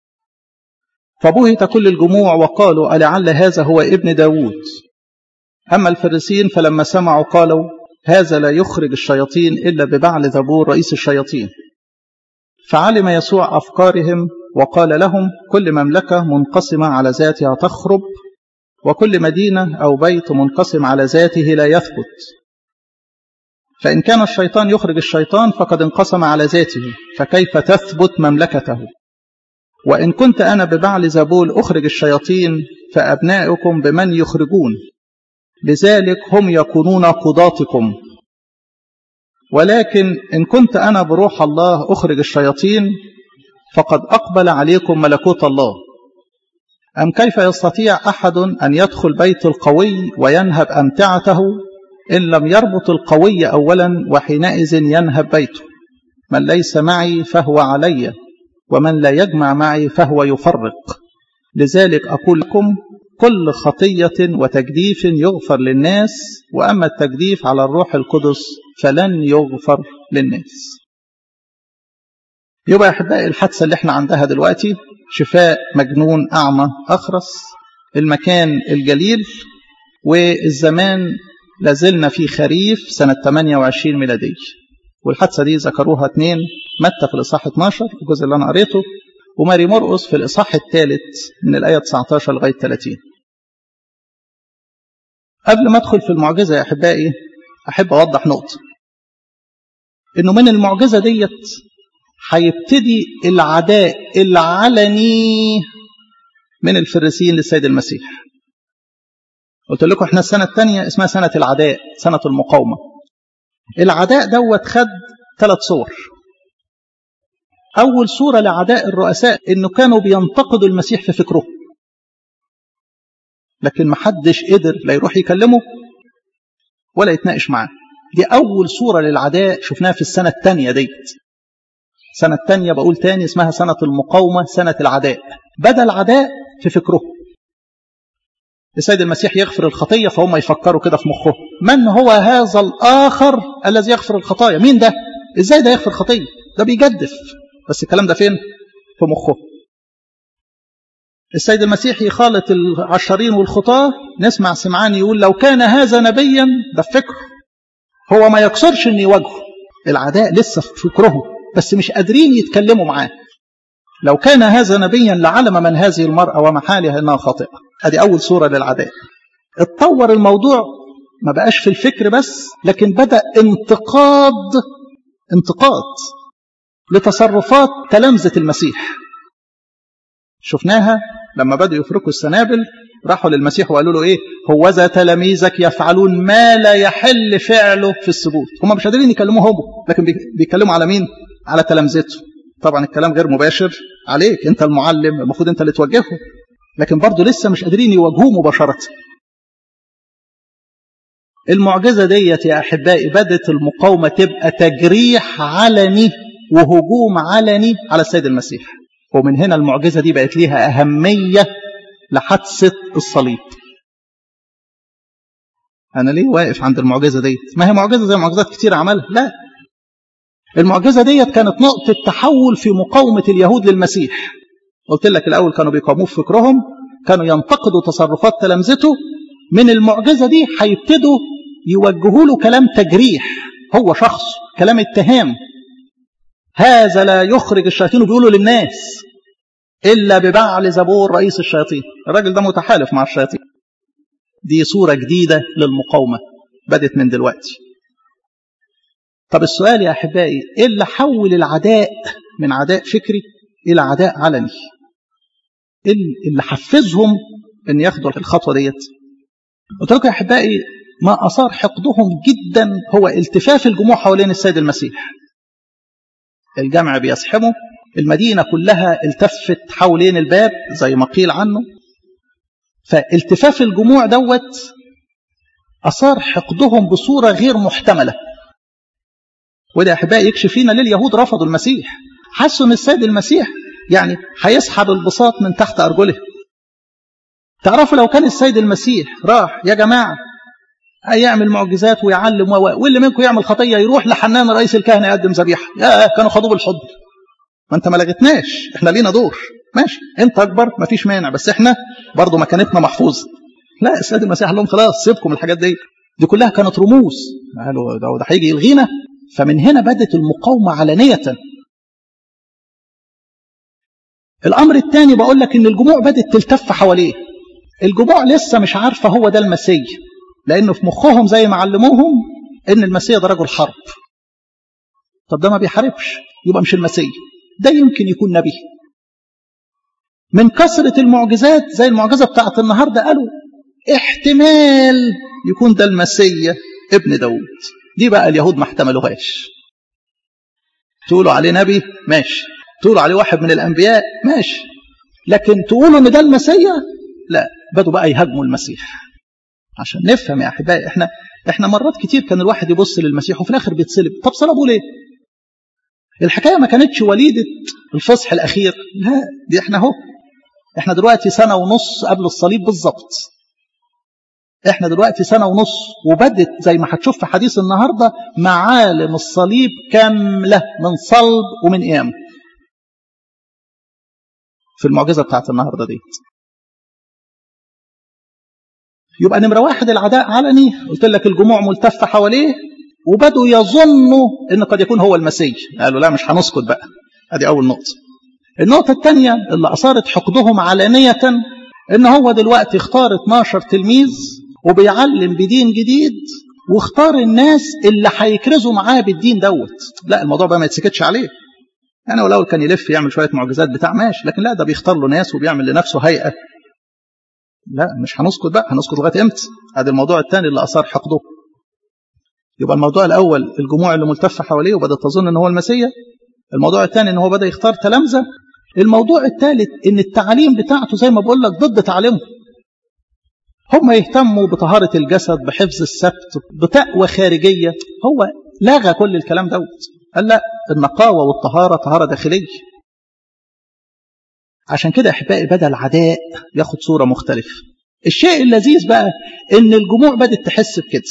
فبهت كل الجموع وقالوا ألعل هذا هو ابن داود أما الفريسين فلما سمعوا قالوا هذا لا يخرج الشياطين إلا ببعل ذبور رئيس الشياطين فعلم يسوع أفكارهم وقال لهم كل مملكة منقسمة على ذاتها تخرب وكل مدينة أو بيت منقسم على ذاته لا يثبت فإن كان الشيطان يخرج الشيطان فقد انقسم على ذاته فكيف تثبت مملكته وإن كنت أنا ببعل زبول أخرج الشياطين فأبنائكم بمن يخرجون لذلك هم يكونون قضاتكم ولكن إن كنت أنا بروح الله أخرج الشياطين فقد أقبل عليكم ملكوت الله أم كيف يستطيع أحد أن يدخل بيت القوي وينهب أمتعته إن لم يربط القوي أولا وحينئذ ينهب بيته من ليس معي فهو علي ومن لا يجمع معي فهو يفرق لذلك أقول لكم كل خطية وتجديف يغفر للناس وأما التجديف على الروح القدس فلن يغفر للناس يبقى يا أحبائي الحادثة اللي احنا عندها دلوقتي شفاء مجنون أعمى أخرس المكان الجليل والزمان لازلنا في خريف سنة 28 ميلادية والحادثة دي ذكروها اثنين متى في الإصحاح 12 الجزء اللي أنا قريته وماري مرقس في الإصحاح الثالث من الآية 19 لغاية 30 قبل ما أدخل في المعجزة يا أحبائي أحب أوضح نقطة إنه من المعجزة ديت هيبتدي العداء العلني من الفريسيين للسيد المسيح قلت لكم احنا السنة الثانية اسمها سنة العداء سنة المقاومة العداء دوت خد ثلاث صور أول صورة لعداء الرؤساء إنه كانوا بينتقدوا المسيح في فكره لكن محدش قدر لا يروح يكلمه ولا يتناقش معاه دي أول صورة للعداء شفناها في السنة الثانية ديت سنة الثانية بقول تاني اسمها سنة المقاومة سنة العداء بدأ العداء في فكره السيد المسيح يغفر الخطية فهم يفكروا كده في مخهم من هو هذا الآخر الذي يغفر الخطايا مين ده ازاي ده يغفر خطية ده بيجدف بس الكلام ده فين في مخه السيد المسيح يخالط العشرين والخطاة نسمع سمعان يقول لو كان هذا نبيا ده فكر هو ما يكسرش ان يواجهه العداء لسه في فكرهم بس مش قادرين يتكلموا معاه لو كان هذا نبيا لعلم من هذه المرأة وما حالها انها خاطئة ادي اول صورة للعداء اتطور الموضوع ما بقاش في الفكر بس لكن بدأ انتقاد انتقاد لتصرفات تلامذة المسيح شفناها لما بدأوا يفركوا السنابل راحوا للمسيح وقالوا له ايه هوذا تلاميذك يفعلون ما لا يحل فعله في السبوت هم مش قادرين يكلموه هو لكن بيتكلموا على مين على تلامذته طبعا الكلام غير مباشر عليك انت المعلم المفروض انت اللي توجهه لكن برضه لسه مش قادرين يواجهوه مباشرة المعجزة ديت يا أحبائي بدت المقاومة تبقى تجريح علني وهجوم علني على السيد المسيح ومن هنا المعجزة دي بقت ليها أهمية لحادثة الصليب أنا ليه واقف عند المعجزة ديت ما هي معجزة زي معجزات كتير عملها لا المعجزة ديت كانت نقطة تحول في مقاومة اليهود للمسيح قلت لك الأول كانوا بيقاوموه في فكرهم كانوا ينتقدوا تصرفات تلامذته من المعجزة دي هيبتدوا يوجهوا له كلام تجريح هو شخص كلام اتهام هذا لا يخرج الشياطين بيقولوا للناس إلا ببعل زبور رئيس الشياطين الراجل ده متحالف مع الشياطين دي صورة جديدة للمقاومة بدت من دلوقتي طب السؤال يا أحبائي إيه اللي حول العداء من عداء فكري إلى عداء علني إيه اللي حفزهم أن ياخدوا الخطوة ديت قلت لكم يا أحبائي ما أثار حقدهم جدا هو التفاف الجموع حوالين السيد المسيح الجمع بيزحمه المدينة كلها التفت حوالين الباب زي ما قيل عنه فالتفاف الجموع دوت أثار حقدهم بصورة غير محتملة وده أحبائي يكشف لنا ليه اليهود رفضوا المسيح حسوا ان السيد المسيح يعني هيسحب البساط من تحت أرجله تعرفوا لو كان السيد المسيح راح يا جماعة يعمل معجزات ويعلم واللي منكم يعمل خطية يروح لحنان رئيس الكهنة يقدم ذبيحة يا كانوا خدوه بالحضن ما انت ما لغتناش احنا لينا دور ماشي انت اكبر ما فيش مانع بس احنا برضه مكانتنا محفوظه لا السيد المسيح قال لهم خلاص سيبكم الحاجات دي دي كلها كانت رموز قالوا ده, ده هيجي يلغينا فمن هنا بدت المقاومه علنيه الامر الثاني بقول لك ان الجموع بدات تلتف حواليه الجموع لسه مش عارفه هو ده المسيح لانه في مخهم زي ما علموهم ان المسيح ده رجل حرب طب ده ما بيحاربش يبقى مش المسيح ده يمكن يكون نبي من كثرة المعجزات زي المعجزة بتاعت النهاردة قالوا احتمال يكون ده المسيح ابن داود دي بقى اليهود ما احتملوهاش تقولوا عليه نبي ماشي تقولوا عليه واحد من الأنبياء ماشي لكن تقولوا ان ده المسيح لا بدوا بقى يهاجموا المسيح عشان نفهم يا احبائي احنا احنا مرات كتير كان الواحد يبص للمسيح وفي الاخر بيتصلب طب صلبوا ليه الحكايه ما كانتش وليده الفصح الاخير لا دي احنا اهو احنا دلوقتي سنه ونص قبل الصليب بالظبط احنا دلوقتي سنه ونص وبدت زي ما هتشوف في حديث النهارده معالم الصليب كامله من صلب ومن قيام في المعجزه بتاعت النهارده دي يبقى نمره واحد العداء علني قلت لك الجموع ملتفه حواليه وبدوا يظنوا ان قد يكون هو المسيح قالوا لا مش هنسكت بقى ادي اول نقطه النقطه الثانيه اللي اثارت حقدهم علانيه ان هو دلوقتي اختار 12 تلميذ وبيعلم بدين جديد واختار الناس اللي هيكرزوا معاه بالدين دوت لا الموضوع بقى ما يتسكتش عليه يعني ولو كان يلف يعمل شويه معجزات بتاع ماشي لكن لا ده بيختار له ناس وبيعمل لنفسه هيئه لا مش هنسكت بقى هنسكت لغايه امتى ادي الموضوع الثاني اللي اثار حقده يبقى الموضوع الأول الجموع اللي ملتفة حواليه وبدأت تظن أن هو المسيح الموضوع الثاني ان هو بدا يختار تلامذه الموضوع الثالث ان التعليم بتاعته زي ما بقول لك ضد تعليمه هم يهتموا بطهارة الجسد بحفظ السبت بتقوى خارجية هو لغى كل الكلام دوت قال لا النقاوة والطهارة طهارة داخلية عشان كده أحبائي بدأ العداء ياخد صورة مختلفة الشيء اللذيذ بقى إن الجموع بدأت تحس بكده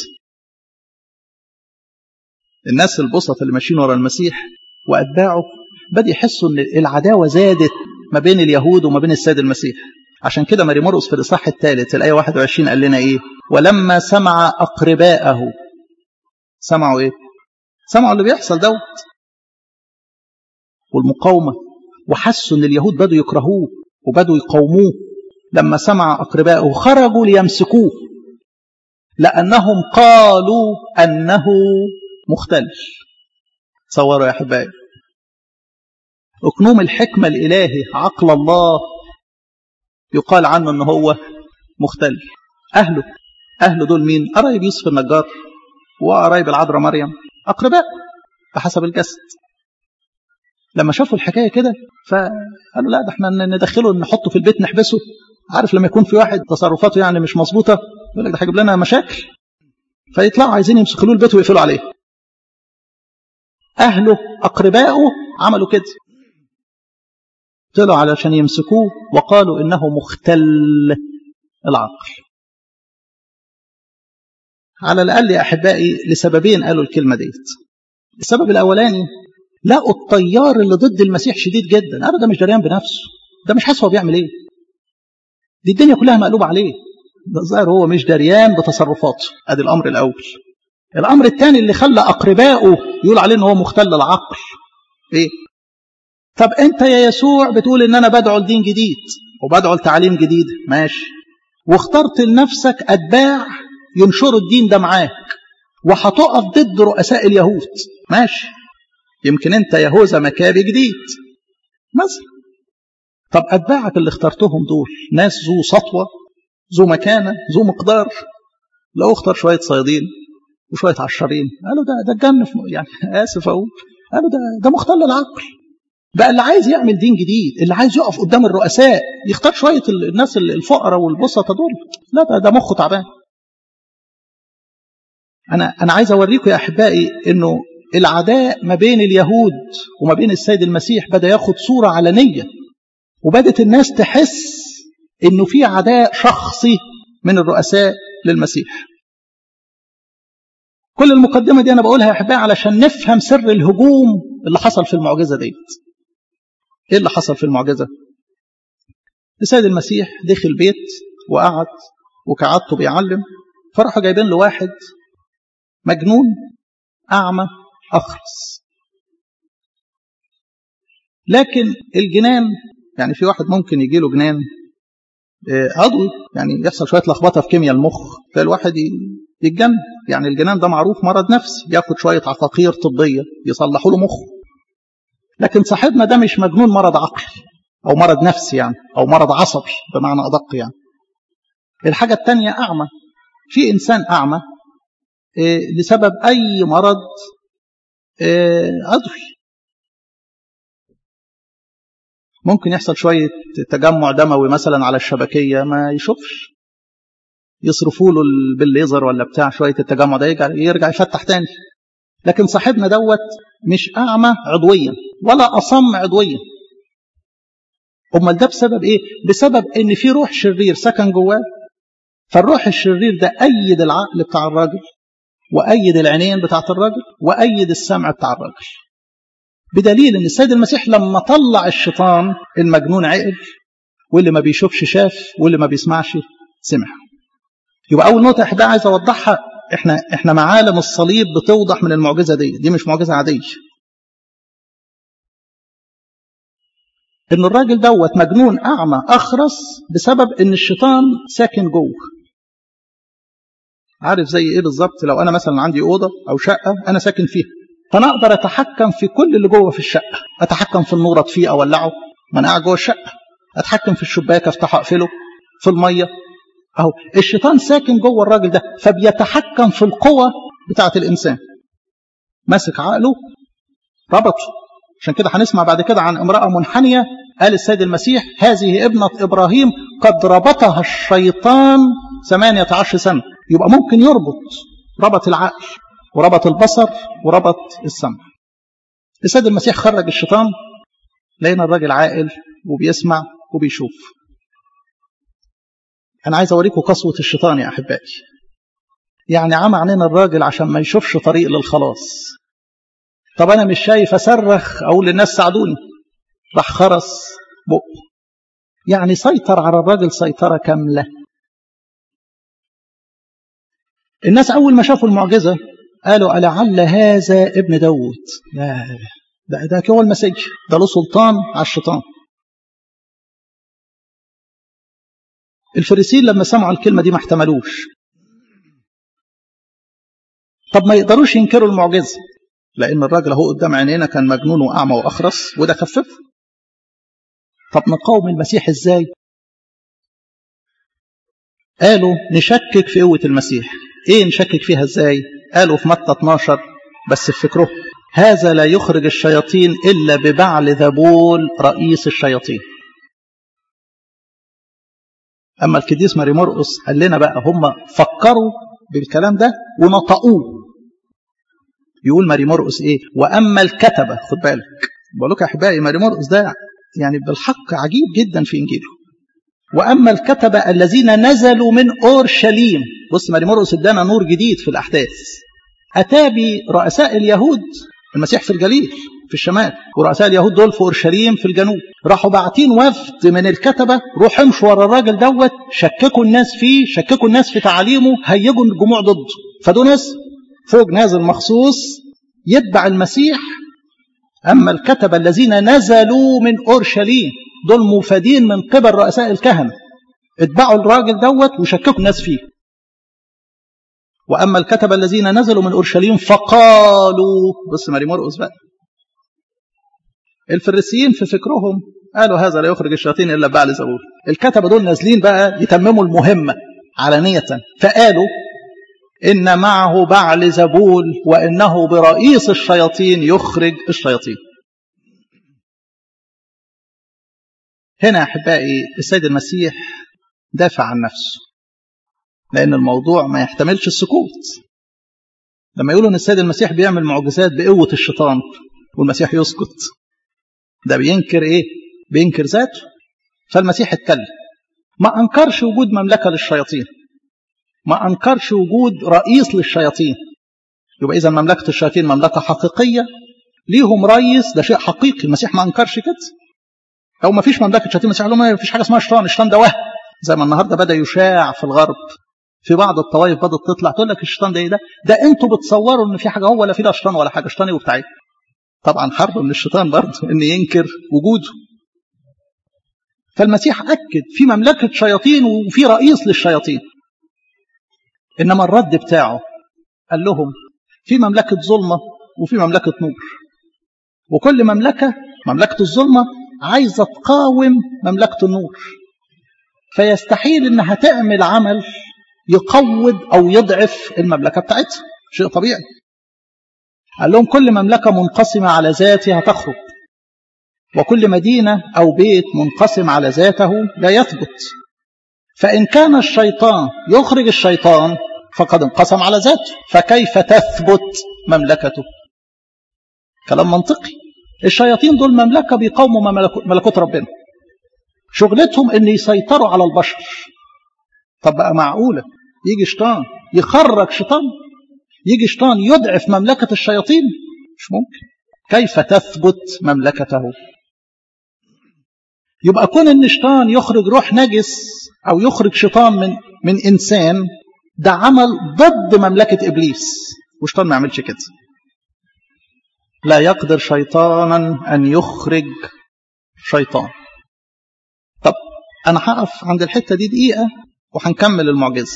الناس البسط اللي ماشيين ورا المسيح وأتباعه بدأ يحسوا إن العداوة زادت ما بين اليهود وما بين السيد المسيح عشان كده ماري مرقس في الإصحاح الثالث الآية 21 قال لنا إيه ولما سمع أقرباءه سمعوا إيه سمعوا اللي بيحصل دوت والمقاومة وحسوا إن اليهود بدوا يكرهوه وبدوا يقاوموه لما سمع أقرباءه خرجوا ليمسكوه لأنهم قالوا أنه مختل تصوروا يا أحبائي أكنوم الحكمة الإلهي عقل الله يقال عنه أنه هو مختل أهله أهله دول مين قرايب يوسف النجار وقرايب العذراء مريم أقرباء بحسب الجسد لما شافوا الحكاية كده فقالوا لا ده احنا ندخله نحطه في البيت نحبسه عارف لما يكون في واحد تصرفاته يعني مش مظبوطة يقول لك ده هيجيب لنا مشاكل فيطلعوا عايزين يمسكوا له البيت ويقفلوا عليه أهله أقربائه عملوا كده طلعوا علشان يمسكوه وقالوا إنه مختل العقل على الأقل يا أحبائي لسببين قالوا الكلمة ديت السبب الأولاني لقوا الطيار اللي ضد المسيح شديد جدا أنا ده مش دريان بنفسه ده مش حاسس هو بيعمل إيه دي الدنيا كلها مقلوبة عليه ده ظاهر هو مش دريان بتصرفاته ادي الامر الاول الامر الثاني اللي خلى اقربائه يقول عليه ان هو مختل العقل ايه طب انت يا يسوع بتقول ان انا بدعو لدين جديد وبدعو لتعليم جديد ماشي واخترت لنفسك اتباع ينشروا الدين ده معاك وهتقف ضد رؤساء اليهود ماشي يمكن انت يهوذا مكابي جديد مثلا طب اتباعك اللي اخترتهم دول ناس ذو سطوه ذو مكانة ذو مقدار لو اختار شوية صيادين وشوية عشرين قالوا ده ده الجنة يعني آسف أقول قالوا ده ده مختل العقل بقى اللي عايز يعمل دين جديد اللي عايز يقف قدام الرؤساء يختار شوية الناس الفقراء والبسطة دول لا ده ده مخه تعبان أنا أنا عايز أوريكم يا أحبائي إنه العداء ما بين اليهود وما بين السيد المسيح بدأ ياخد صورة علنية وبدت الناس تحس انه في عداء شخصي من الرؤساء للمسيح كل المقدمة دي أنا بقولها يا أحبائي علشان نفهم سر الهجوم اللي حصل في المعجزة ديت إيه اللي حصل في المعجزة السيد المسيح دخل بيت وقعد وكعدته بيعلم فراحوا جايبين له واحد مجنون أعمى أخرس لكن الجنان يعني في واحد ممكن يجي له جنان عضوي يعني يحصل شويه لخبطه في كيمياء المخ فالواحد يتجنن يعني الجنان ده معروف مرض نفسي ياخد شويه عقاقير طبيه يصلحوا له مخه لكن صاحبنا ده مش مجنون مرض عقلي او مرض نفسي يعني او مرض عصبي بمعنى ادق يعني الحاجه الثانيه اعمى في انسان اعمى لسبب اي مرض عضوي ممكن يحصل شوية تجمع دموي مثلا على الشبكية ما يشوفش يصرفوا له بالليزر ولا بتاع شوية التجمع ده يرجع, يرجع يفتح تاني لكن صاحبنا دوت مش أعمى عضويا ولا أصم عضويا أمال ده بسبب إيه؟ بسبب إن في روح شرير سكن جواه فالروح الشرير ده أيد العقل بتاع الراجل وأيد العينين بتاعت الراجل وأيد السمع بتاع الراجل بدليل ان السيد المسيح لما طلع الشيطان المجنون عقل واللي ما بيشوفش شاف واللي ما بيسمعش سمع يبقى اول نقطه احنا عايز اوضحها احنا احنا معالم الصليب بتوضح من المعجزه دي دي مش معجزه عاديه ان الراجل دوت مجنون اعمى اخرس بسبب ان الشيطان ساكن جوه عارف زي ايه بالظبط لو انا مثلا عندي اوضه او شقه انا ساكن فيها فانا اقدر اتحكم في كل اللي جوه في الشقه اتحكم في النور اطفيه اولعه ما انا قاعد جوه الشقه اتحكم في الشباك افتحه اقفله في الميه اهو الشيطان ساكن جوه الراجل ده فبيتحكم في القوه بتاعه الانسان ماسك عقله ربطه عشان كده هنسمع بعد كده عن امرأة منحنية قال السيد المسيح هذه ابنة إبراهيم قد ربطها الشيطان ثمانية عشر سنة يبقى ممكن يربط ربط العقل وربط البصر وربط السمع السيد المسيح خرج الشيطان لقينا الراجل عاقل وبيسمع وبيشوف أنا عايز أوريكم قسوة الشيطان يا أحبائي يعني عمى عننا الراجل عشان ما يشوفش طريق للخلاص طب أنا مش شايف أصرخ أقول للناس ساعدوني راح خرس بقه يعني سيطر على الراجل سيطرة كاملة الناس أول ما شافوا المعجزة قالوا ألعل هذا ابن داود لا ده ده هو المسيح ده له سلطان على الشيطان الفريسيين لما سمعوا الكلمة دي ما احتملوش طب ما يقدروش ينكروا المعجزة لأن الراجل اهو قدام عينينا كان مجنون وأعمى وأخرس وده خففه طب نقاوم المسيح ازاي قالوا نشكك في قوة المسيح ايه نشكك فيها ازاي قالوا في متى 12 بس في فكره هذا لا يخرج الشياطين إلا ببعل ذبول رئيس الشياطين أما القديس ماري مرقس قال لنا بقى هم فكروا بالكلام ده ونطقوه يقول ماري مرقس ايه واما الكتبه خد بالك بقول لكم يا احبائي ماري مرقس ده يعني بالحق عجيب جدا في انجيله واما الكتبه الذين نزلوا من اورشليم بص ماري مرقس ادانا نور جديد في الاحداث اتى برؤساء اليهود المسيح في الجليل في الشمال ورؤساء اليهود دول في اورشليم في الجنوب راحوا باعتين وفد من الكتبه روحوا امشوا ورا الراجل دوت شككوا الناس فيه شككوا الناس في تعاليمه هيجوا الجموع ضده فدول ناس فوق نازل مخصوص يتبع المسيح أما الكتبة الذين نزلوا من أورشليم دول مفادين من قبل رؤساء الكهنة اتبعوا الراجل دوت وشككوا الناس فيه وأما الكتبة الذين نزلوا من أورشليم فقالوا بص ماري مرقس بقى الفريسيين في فكرهم قالوا هذا لا يخرج الشياطين إلا بعد زبور الكتبة دول نازلين بقى يتمموا المهمة علانية فقالوا إن معه بعل زبول وإنه برئيس الشياطين يخرج الشياطين هنا أحبائي السيد المسيح دافع عن نفسه لأن الموضوع ما يحتملش السكوت لما يقولوا أن السيد المسيح بيعمل معجزات بقوة الشيطان والمسيح يسكت ده بينكر إيه؟ بينكر ذاته فالمسيح اتكلم ما أنكرش وجود مملكة للشياطين ما أنكرش وجود رئيس للشياطين يبقى إذا مملكة الشياطين مملكة حقيقية ليهم رئيس ده شيء حقيقي المسيح ما أنكرش كده أو ما فيش مملكة شياطين المسيح ما فيش حاجة اسمها شيطان الشيطان ده وهم زي ما النهارده بدأ يشاع في الغرب في بعض الطوائف بدأت تطلع تقول لك الشيطان ده ايه ده؟ ده انتوا بتصوروا ان في حاجه هو ولا في ده شيطان ولا حاجه شيطان ايه وبتاع طبعا حرب من الشيطان برضه ان ينكر وجوده فالمسيح اكد في مملكه شياطين وفي رئيس للشياطين انما الرد بتاعه قال لهم في مملكه ظلمه وفي مملكه نور وكل مملكه مملكه الظلمه عايزه تقاوم مملكه النور فيستحيل انها تعمل عمل يقوض او يضعف المملكه بتاعتها شيء طبيعي قال لهم كل مملكه منقسمه على ذاتها تخرج وكل مدينه او بيت منقسم على ذاته لا يثبت فان كان الشيطان يخرج الشيطان فقد انقسم على ذاته فكيف تثبت مملكته كلام منطقي الشياطين دول مملكه بيقاوموا ملكوت ربنا شغلتهم ان يسيطروا على البشر طب بقى معقولة يجي شيطان يخرج شيطان يجي شيطان يضعف مملكة الشياطين مش ممكن كيف تثبت مملكته يبقى كون ان شيطان يخرج روح نجس او يخرج شيطان من من انسان ده عمل ضد مملكة ابليس وشيطان ما يعملش كده لا يقدر شيطانا ان يخرج شيطان طب انا هقف عند الحته دي دقيقه وهنكمل المعجزه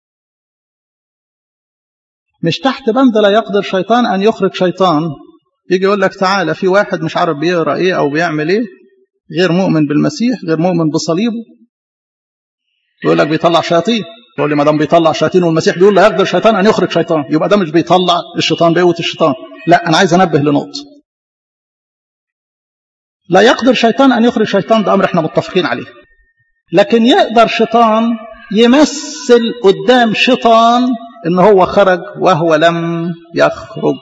مش تحت بند لا يقدر شيطان ان يخرج شيطان يجي يقول لك تعالى في واحد مش عارف بيقرا ايه او بيعمل ايه غير مؤمن بالمسيح غير مؤمن بصليبه يقول لك بيطلع شياطين تقول لي ما دام بيطلع شياطين والمسيح بيقول لا يقدر شيطان ان يخرج شيطان يبقى ده مش بيطلع الشيطان بقوه الشيطان لا انا عايز انبه لنقطه لا يقدر شيطان أن يخرج شيطان ده أمر احنا متفقين عليه لكن يقدر شيطان يمثل قدام شيطان ان هو خرج وهو لم يخرج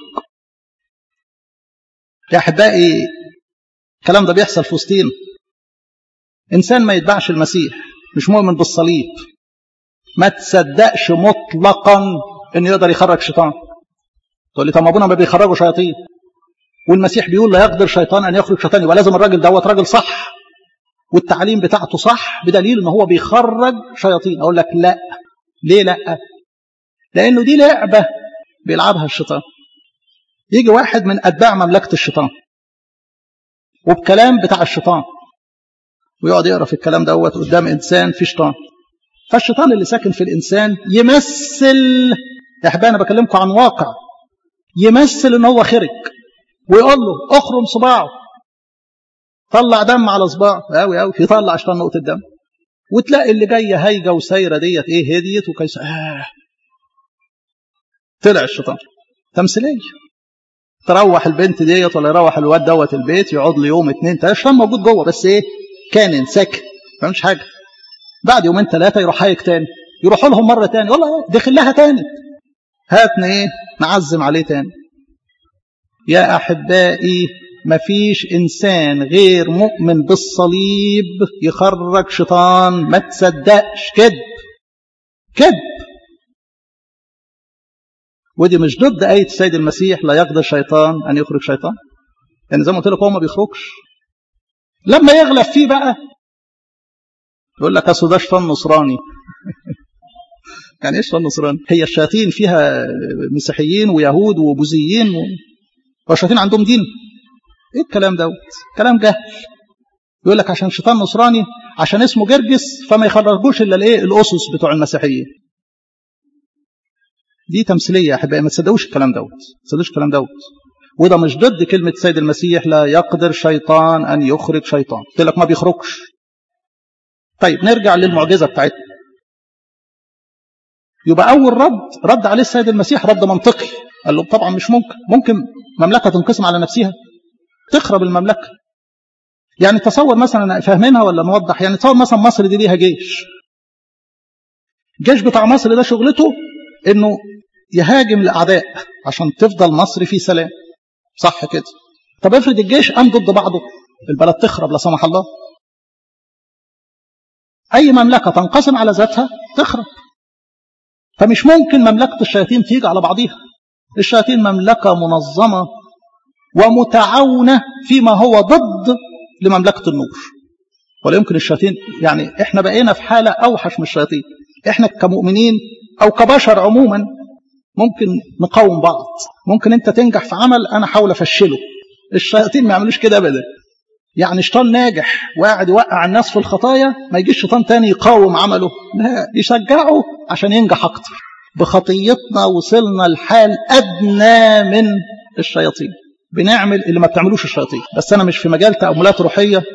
يا احبائي الكلام ده بيحصل في وسطينا انسان ما يتبعش المسيح مش مؤمن بالصليب ما تصدقش مطلقا انه يقدر يخرج شيطان تقول لي طب ابونا ما بيخرجوا شياطين والمسيح بيقول لا يقدر شيطان ان يخرج شيطان يبقى لازم الراجل دوت راجل صح والتعليم بتاعته صح بدليل ان هو بيخرج شياطين اقول لك لا ليه لا لانه دي لعبه بيلعبها الشيطان يجي واحد من اتباع مملكه الشيطان وبكلام بتاع الشيطان ويقعد يقرا في الكلام دوت قدام انسان في شيطان فالشيطان اللي ساكن في الانسان يمثل يا احبائي انا بكلمكم عن واقع يمثل ان هو خرج ويقول له اخرم صباعه طلع دم على صباعه قوي قوي يطلع عشان نقطه دم وتلاقي اللي جايه هايجه وسايره ديت ايه هديت وكيس آه. طلع الشيطان تمثيليه تروح البنت ديت ولا يروح الواد دوت البيت يقعد له يوم اتنين تلاته الشيطان موجود جوه بس ايه كان ساكن ما فهمش حاجه بعد يومين ثلاثه يروح هايك تاني يروحوا لهم مره تاني والله دخل لها تاني هاتنا ايه نعزم عليه تاني يا احبائي مفيش انسان غير مؤمن بالصليب يخرج شيطان ما تصدقش كذب كذب ودي مش ضد آية السيد المسيح لا يقدر شيطان أن يخرج شيطان يعني زي ما قلت لك هو ما بيخرجش لما يغلب فيه بقى يقول لك أصل ده شيطان نصراني يعني ايش شيطان نصراني؟ هي الشياطين فيها مسيحيين ويهود وبوذيين و... والشياطين عندهم دين ايه الكلام دوت؟ كلام جهل يقول لك عشان شيطان نصراني عشان اسمه جرجس فما يخرجوش الا الايه؟ الاسس بتوع المسيحيين دي تمثيليه يا احبائي ما تصدقوش الكلام دوت ما تصدقوش الكلام دوت وده مش ضد كلمه السيد المسيح لا يقدر شيطان ان يخرج شيطان قلت لك ما بيخرجش طيب نرجع للمعجزه بتاعتنا يبقى اول رد رد عليه السيد المسيح رد منطقي قال له طبعا مش ممكن ممكن مملكه تنقسم على نفسها تخرب المملكه يعني تصور مثلا فاهمينها ولا نوضح يعني تصور مثلا مصر دي ليها جيش الجيش بتاع مصر ده شغلته انه يهاجم الاعداء عشان تفضل مصر في سلام صح كده طب افرض الجيش قام ضد بعضه البلد تخرب لا سمح الله اي مملكه تنقسم على ذاتها تخرب فمش ممكن مملكه الشياطين تيجي على بعضيها الشياطين مملكه منظمه ومتعاونه فيما هو ضد لمملكه النور ولا يمكن الشياطين يعني احنا بقينا في حاله اوحش من الشياطين احنا كمؤمنين او كبشر عموما ممكن نقاوم بعض ممكن انت تنجح في عمل انا احاول افشله الشياطين ما يعملوش كده ابدا يعني شيطان ناجح وقاعد يوقع الناس في الخطايا ما يجيش شيطان تاني يقاوم عمله لا يشجعه عشان ينجح اكتر بخطيتنا وصلنا لحال ادنى من الشياطين بنعمل اللي ما بتعملوش الشياطين بس انا مش في مجال تاملات روحيه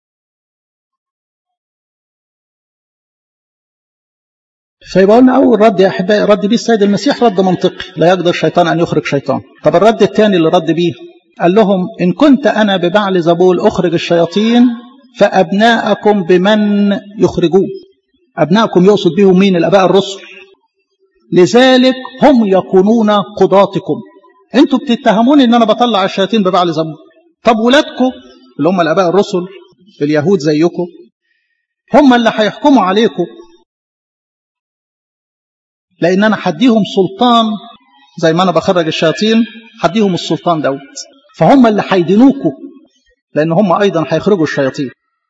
فيبقى قلنا أول رد يا أحبائي رد بيه السيد المسيح رد منطقي لا يقدر الشيطان أن يخرج شيطان طب الرد الثاني اللي رد بيه قال لهم إن كنت أنا ببعل زبول أخرج الشياطين فأبناءكم بمن يخرجون أبناءكم يقصد بهم مين الأباء الرسل لذلك هم يكونون قضاتكم انتوا بتتهموني ان انا بطلع الشياطين ببعل زبول طب ولادكم اللي هم الاباء الرسل اليهود زيكم هم اللي هيحكموا عليكم لان انا هديهم سلطان زي ما انا بخرج الشياطين هديهم السلطان دوت فهم اللي هيدينوكوا لان هم ايضا هيخرجوا الشياطين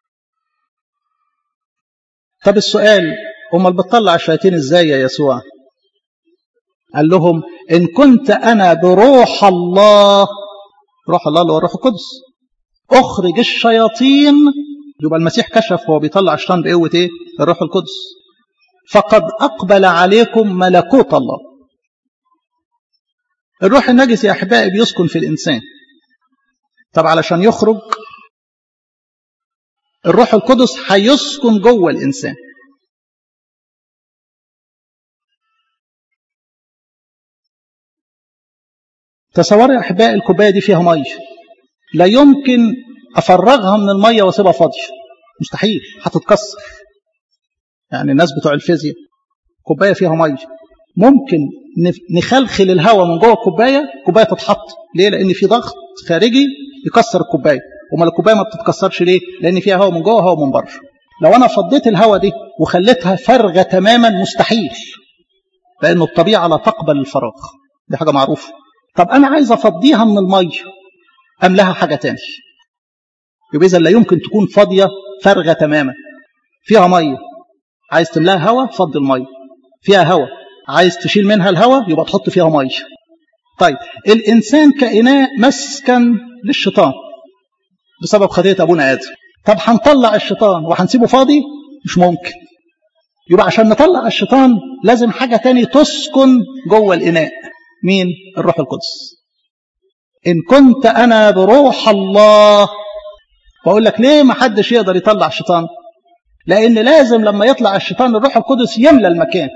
طب السؤال امال بتطلع الشياطين ازاي يا يسوع قال لهم ان كنت انا بروح الله روح الله اللي هو الروح القدس اخرج الشياطين يبقى المسيح كشف هو بيطلع الشيطان بقوه ايه الروح القدس فقد أقبل عليكم ملكوت الله الروح النجس يا أحبائي بيسكن في الإنسان طب علشان يخرج الروح القدس هيسكن جوه الإنسان تصوروا يا أحبائي الكوباية دي فيها مية لا يمكن افرغها من الميه واسيبها فاضيه مستحيل هتتكسر يعني الناس بتوع الفيزياء كوبايه فيها ميه ممكن نخلخل الهواء من جوه الكوبايه الكوبايه تتحط ليه لان في ضغط خارجي يكسر الكوبايه امال الكوبايه ما بتتكسرش ليه لان فيها هواء من جوه وهواء من بره لو انا فضيت الهواء دي وخليتها فارغه تماما مستحيل لان الطبيعه لا تقبل الفراغ دي حاجه معروفه طب انا عايز افضيها من الميه املاها حاجه تاني يبقى اذا لا يمكن تكون فاضيه فارغه تماما فيها ميه عايز تملاها هواء فضي الميه فيها هواء عايز تشيل منها الهواء يبقى تحط فيها ميه طيب الانسان كاناء مسكن للشيطان بسبب خطيه ابونا ادم طب هنطلع الشيطان وهنسيبه فاضي مش ممكن يبقى عشان نطلع الشيطان لازم حاجه تاني تسكن جوه الاناء مين الروح القدس ان كنت انا بروح الله بقول لك ليه ما حدش يقدر يطلع الشيطان لان لازم لما يطلع الشيطان الروح القدس يملى المكان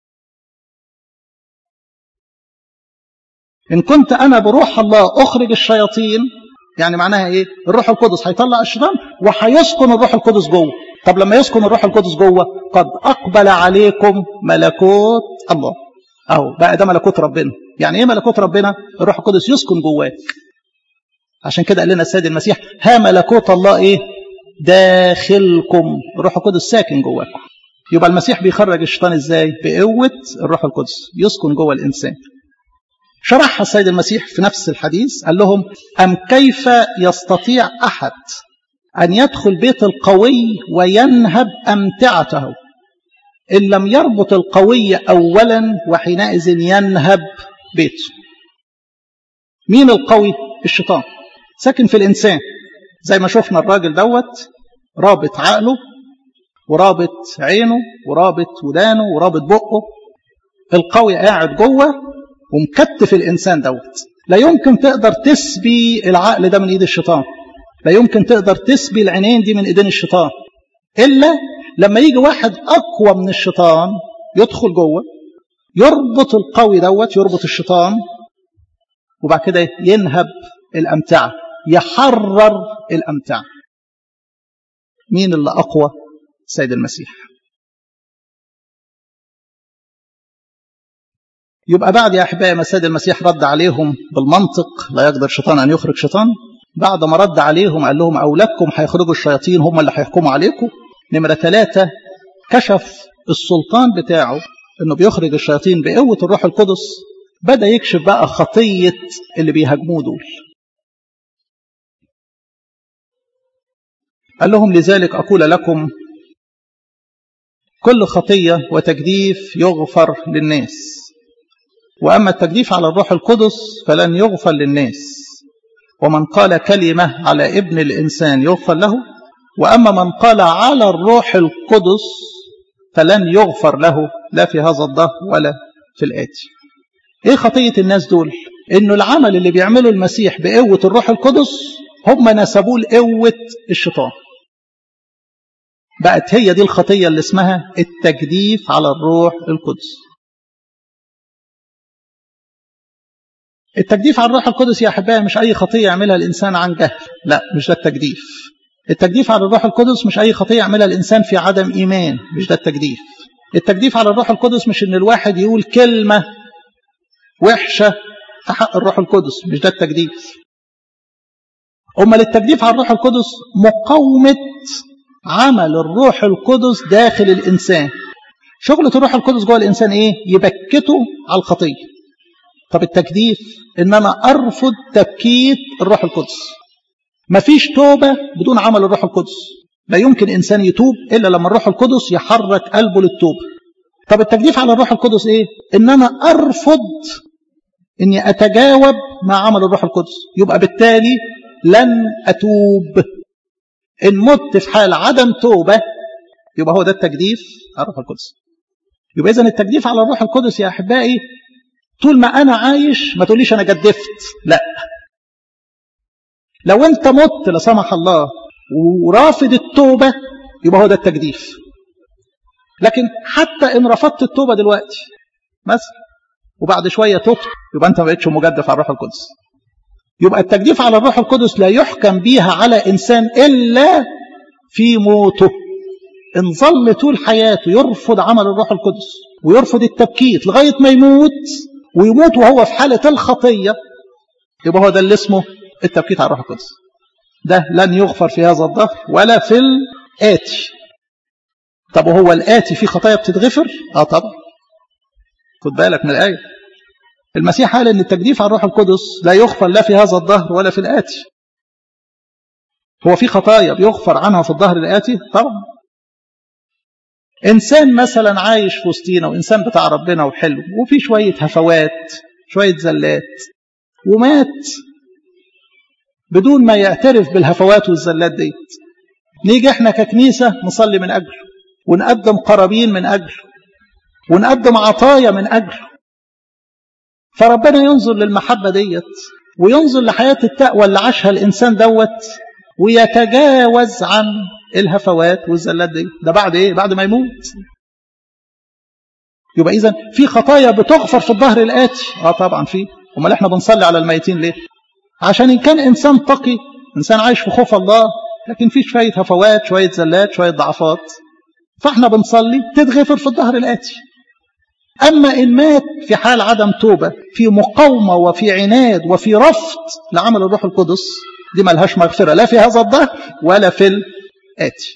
ان كنت انا بروح الله اخرج الشياطين يعني معناها ايه الروح القدس هيطلع الشيطان وهيسكن الروح القدس جوه طب لما يسكن الروح القدس جوه قد اقبل عليكم ملكوت الله اهو بقى ده ملكوت ربنا يعني ايه ملكوت ربنا الروح القدس يسكن جواك عشان كده قال لنا السيد المسيح ها ملكوت الله ايه داخلكم الروح القدس ساكن جواكم يبقى المسيح بيخرج الشيطان ازاي بقوه الروح القدس يسكن جوه الانسان شرحها السيد المسيح في نفس الحديث قال لهم أم كيف يستطيع أحد أن يدخل بيت القوي وينهب أمتعته إن لم يربط القوي أولا وحينئذ ينهب بيته مين القوي؟ الشيطان ساكن في الإنسان زي ما شفنا الراجل دوت رابط عقله ورابط عينه ورابط ودانه ورابط بقه القوي قاعد جوه ومكتف الإنسان دوت لا يمكن تقدر تسبي العقل ده من إيد الشيطان لا يمكن تقدر تسبي العينين دي من إيدين الشيطان إلا لما يجي واحد أقوى من الشيطان يدخل جوه يربط القوي دوت يربط الشيطان وبعد كده ينهب الأمتعة يحرر الأمتعة مين اللي أقوى سيد المسيح يبقى بعد يا أحبائي ما السيد المسيح رد عليهم بالمنطق لا يقدر شيطان أن يخرج شيطان بعد ما رد عليهم قال لهم أولادكم هيخرجوا الشياطين هم اللي هيحكموا عليكم نمرة ثلاثة كشف السلطان بتاعه انه بيخرج الشياطين بقوة الروح القدس بدأ يكشف بقى خطية اللي بيهاجموه دول قال لهم لذلك أقول لكم كل خطية وتجديف يغفر للناس وأما التجديف على الروح القدس فلن يغفر للناس ومن قال كلمة على ابن الإنسان يغفر له وأما من قال على الروح القدس فلن يغفر له لا في هذا الظهر ولا في الآتي إيه خطية الناس دول إنه العمل اللي بيعمله المسيح بقوة الروح القدس هم نسبوه لقوة الشيطان بقت هي دي الخطية اللي اسمها التجديف على الروح القدس التجديف على الروح القدس يا أحبائي مش أي خطية يعملها الإنسان عن جهل لا مش ده التجديف التجديف على الروح القدس مش أي خطية يعملها الإنسان في عدم إيمان مش ده التجديف التجديف على الروح القدس مش إن الواحد يقول كلمة وحشة في حق الروح القدس مش ده التجديف أمال التجديف على الروح القدس مقاومة عمل الروح القدس داخل الإنسان شغلة الروح القدس جوه الإنسان إيه؟ يبكته على الخطية طب التجديف إن أنا أرفض تبكيت الروح القدس مفيش توبة بدون عمل الروح القدس لا يمكن إنسان يتوب إلا لما الروح القدس يحرك قلبه للتوبة طب التجديف على الروح القدس إيه؟ إن أنا أرفض إني أتجاوب مع عمل الروح القدس يبقى بالتالي لن أتوب إن مت في حال عدم توبة يبقى هو ده التجديف على الروح القدس يبقى إذن التجديف على الروح القدس يا أحبائي طول ما أنا عايش ما تقوليش أنا جدفت لا لو أنت مت لا سمح الله ورافض التوبة يبقى هو ده التجديف لكن حتى إن رفضت التوبة دلوقتي مثلا وبعد شوية تبت يبقى أنت ما بقتش مجدف على الروح القدس يبقى التجديف على الروح القدس لا يحكم بيها على إنسان إلا في موته إن ظل طول حياته يرفض عمل الروح القدس ويرفض التبكيت لغاية ما يموت ويموت وهو في حالة الخطية يبقى هو ده اللي اسمه التبكيت على الروح القدس ده لن يغفر في هذا الظهر ولا في الآتي طب وهو الآتي في خطايا بتتغفر؟ اه طبعا خد بالك من الآية المسيح قال ان التجديف على الروح القدس لا يغفر لا في هذا الظهر ولا في الآتي هو في خطايا بيغفر عنها في الظهر الآتي طبعا إنسان مثلا عايش في وسطينا وإنسان بتاع ربنا وحلو وفي شوية هفوات شوية زلات ومات بدون ما يعترف بالهفوات والزلات دي نيجي احنا ككنيسة نصلي من أجله ونقدم قرابين من أجله ونقدم عطايا من أجله فربنا ينظر للمحبة ديت وينظر لحياة التقوى اللي عاشها الإنسان دوت ويتجاوز عن الهفوات والزلات دي ده بعد ايه بعد ما يموت يبقى اذا في خطايا بتغفر في الظهر الاتي اه طبعا في امال احنا بنصلي على الميتين ليه عشان ان كان انسان تقي انسان عايش في خوف الله لكن في شويه هفوات شويه زلات شويه ضعفات فاحنا بنصلي تتغفر في الظهر الاتي اما ان مات في حال عدم توبه في مقاومه وفي عناد وفي رفض لعمل الروح القدس دي ملهاش مغفره لا في هذا الظهر ولا في الاتي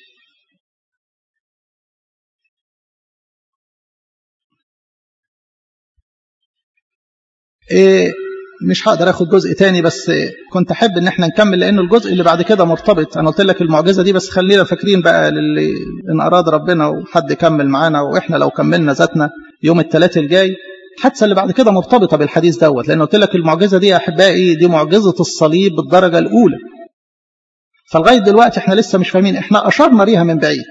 إيه مش هقدر اخد جزء تاني بس كنت احب ان احنا نكمل لان الجزء اللي بعد كده مرتبط انا قلت لك المعجزه دي بس خلينا فاكرين بقى للي ان اراد ربنا وحد يكمل معانا واحنا لو كملنا ذاتنا يوم الثلاث الجاي الحادثه اللي بعد كده مرتبطه بالحديث دوت لان قلت لك المعجزه دي يا احبائي دي معجزه الصليب بالدرجه الاولى فلغايه دلوقتي احنا لسه مش فاهمين احنا اشرنا ليها من بعيد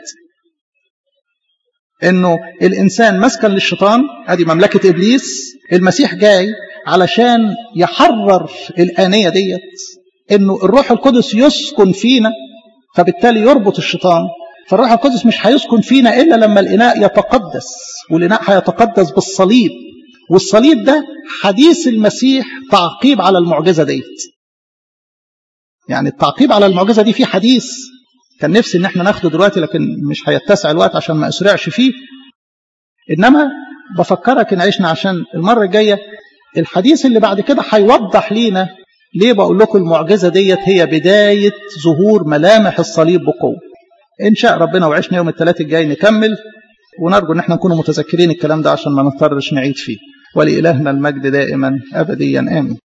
انه الانسان مسكن للشيطان ادي مملكه ابليس المسيح جاي علشان يحرر الآنية ديت انه الروح القدس يسكن فينا فبالتالي يربط الشيطان فالروح القدس مش هيسكن فينا إلا لما الإناء يتقدس والإناء هيتقدس بالصليب والصليب ده حديث المسيح تعقيب على المعجزة ديت يعني التعقيب على المعجزة دي في حديث كان نفسي ان احنا ناخده دلوقتي لكن مش هيتسع الوقت عشان ما اسرعش فيه انما بفكرك ان عشنا عشان المرة الجاية الحديث اللي بعد كده هيوضح لينا ليه بقول لكم المعجزة ديت هي بداية ظهور ملامح الصليب بقوة إن شاء ربنا وعشنا يوم الثلاث الجاي نكمل ونرجو ان احنا نكون متذكرين الكلام ده عشان ما نضطرش نعيد فيه ولإلهنا المجد دائما أبديا آمين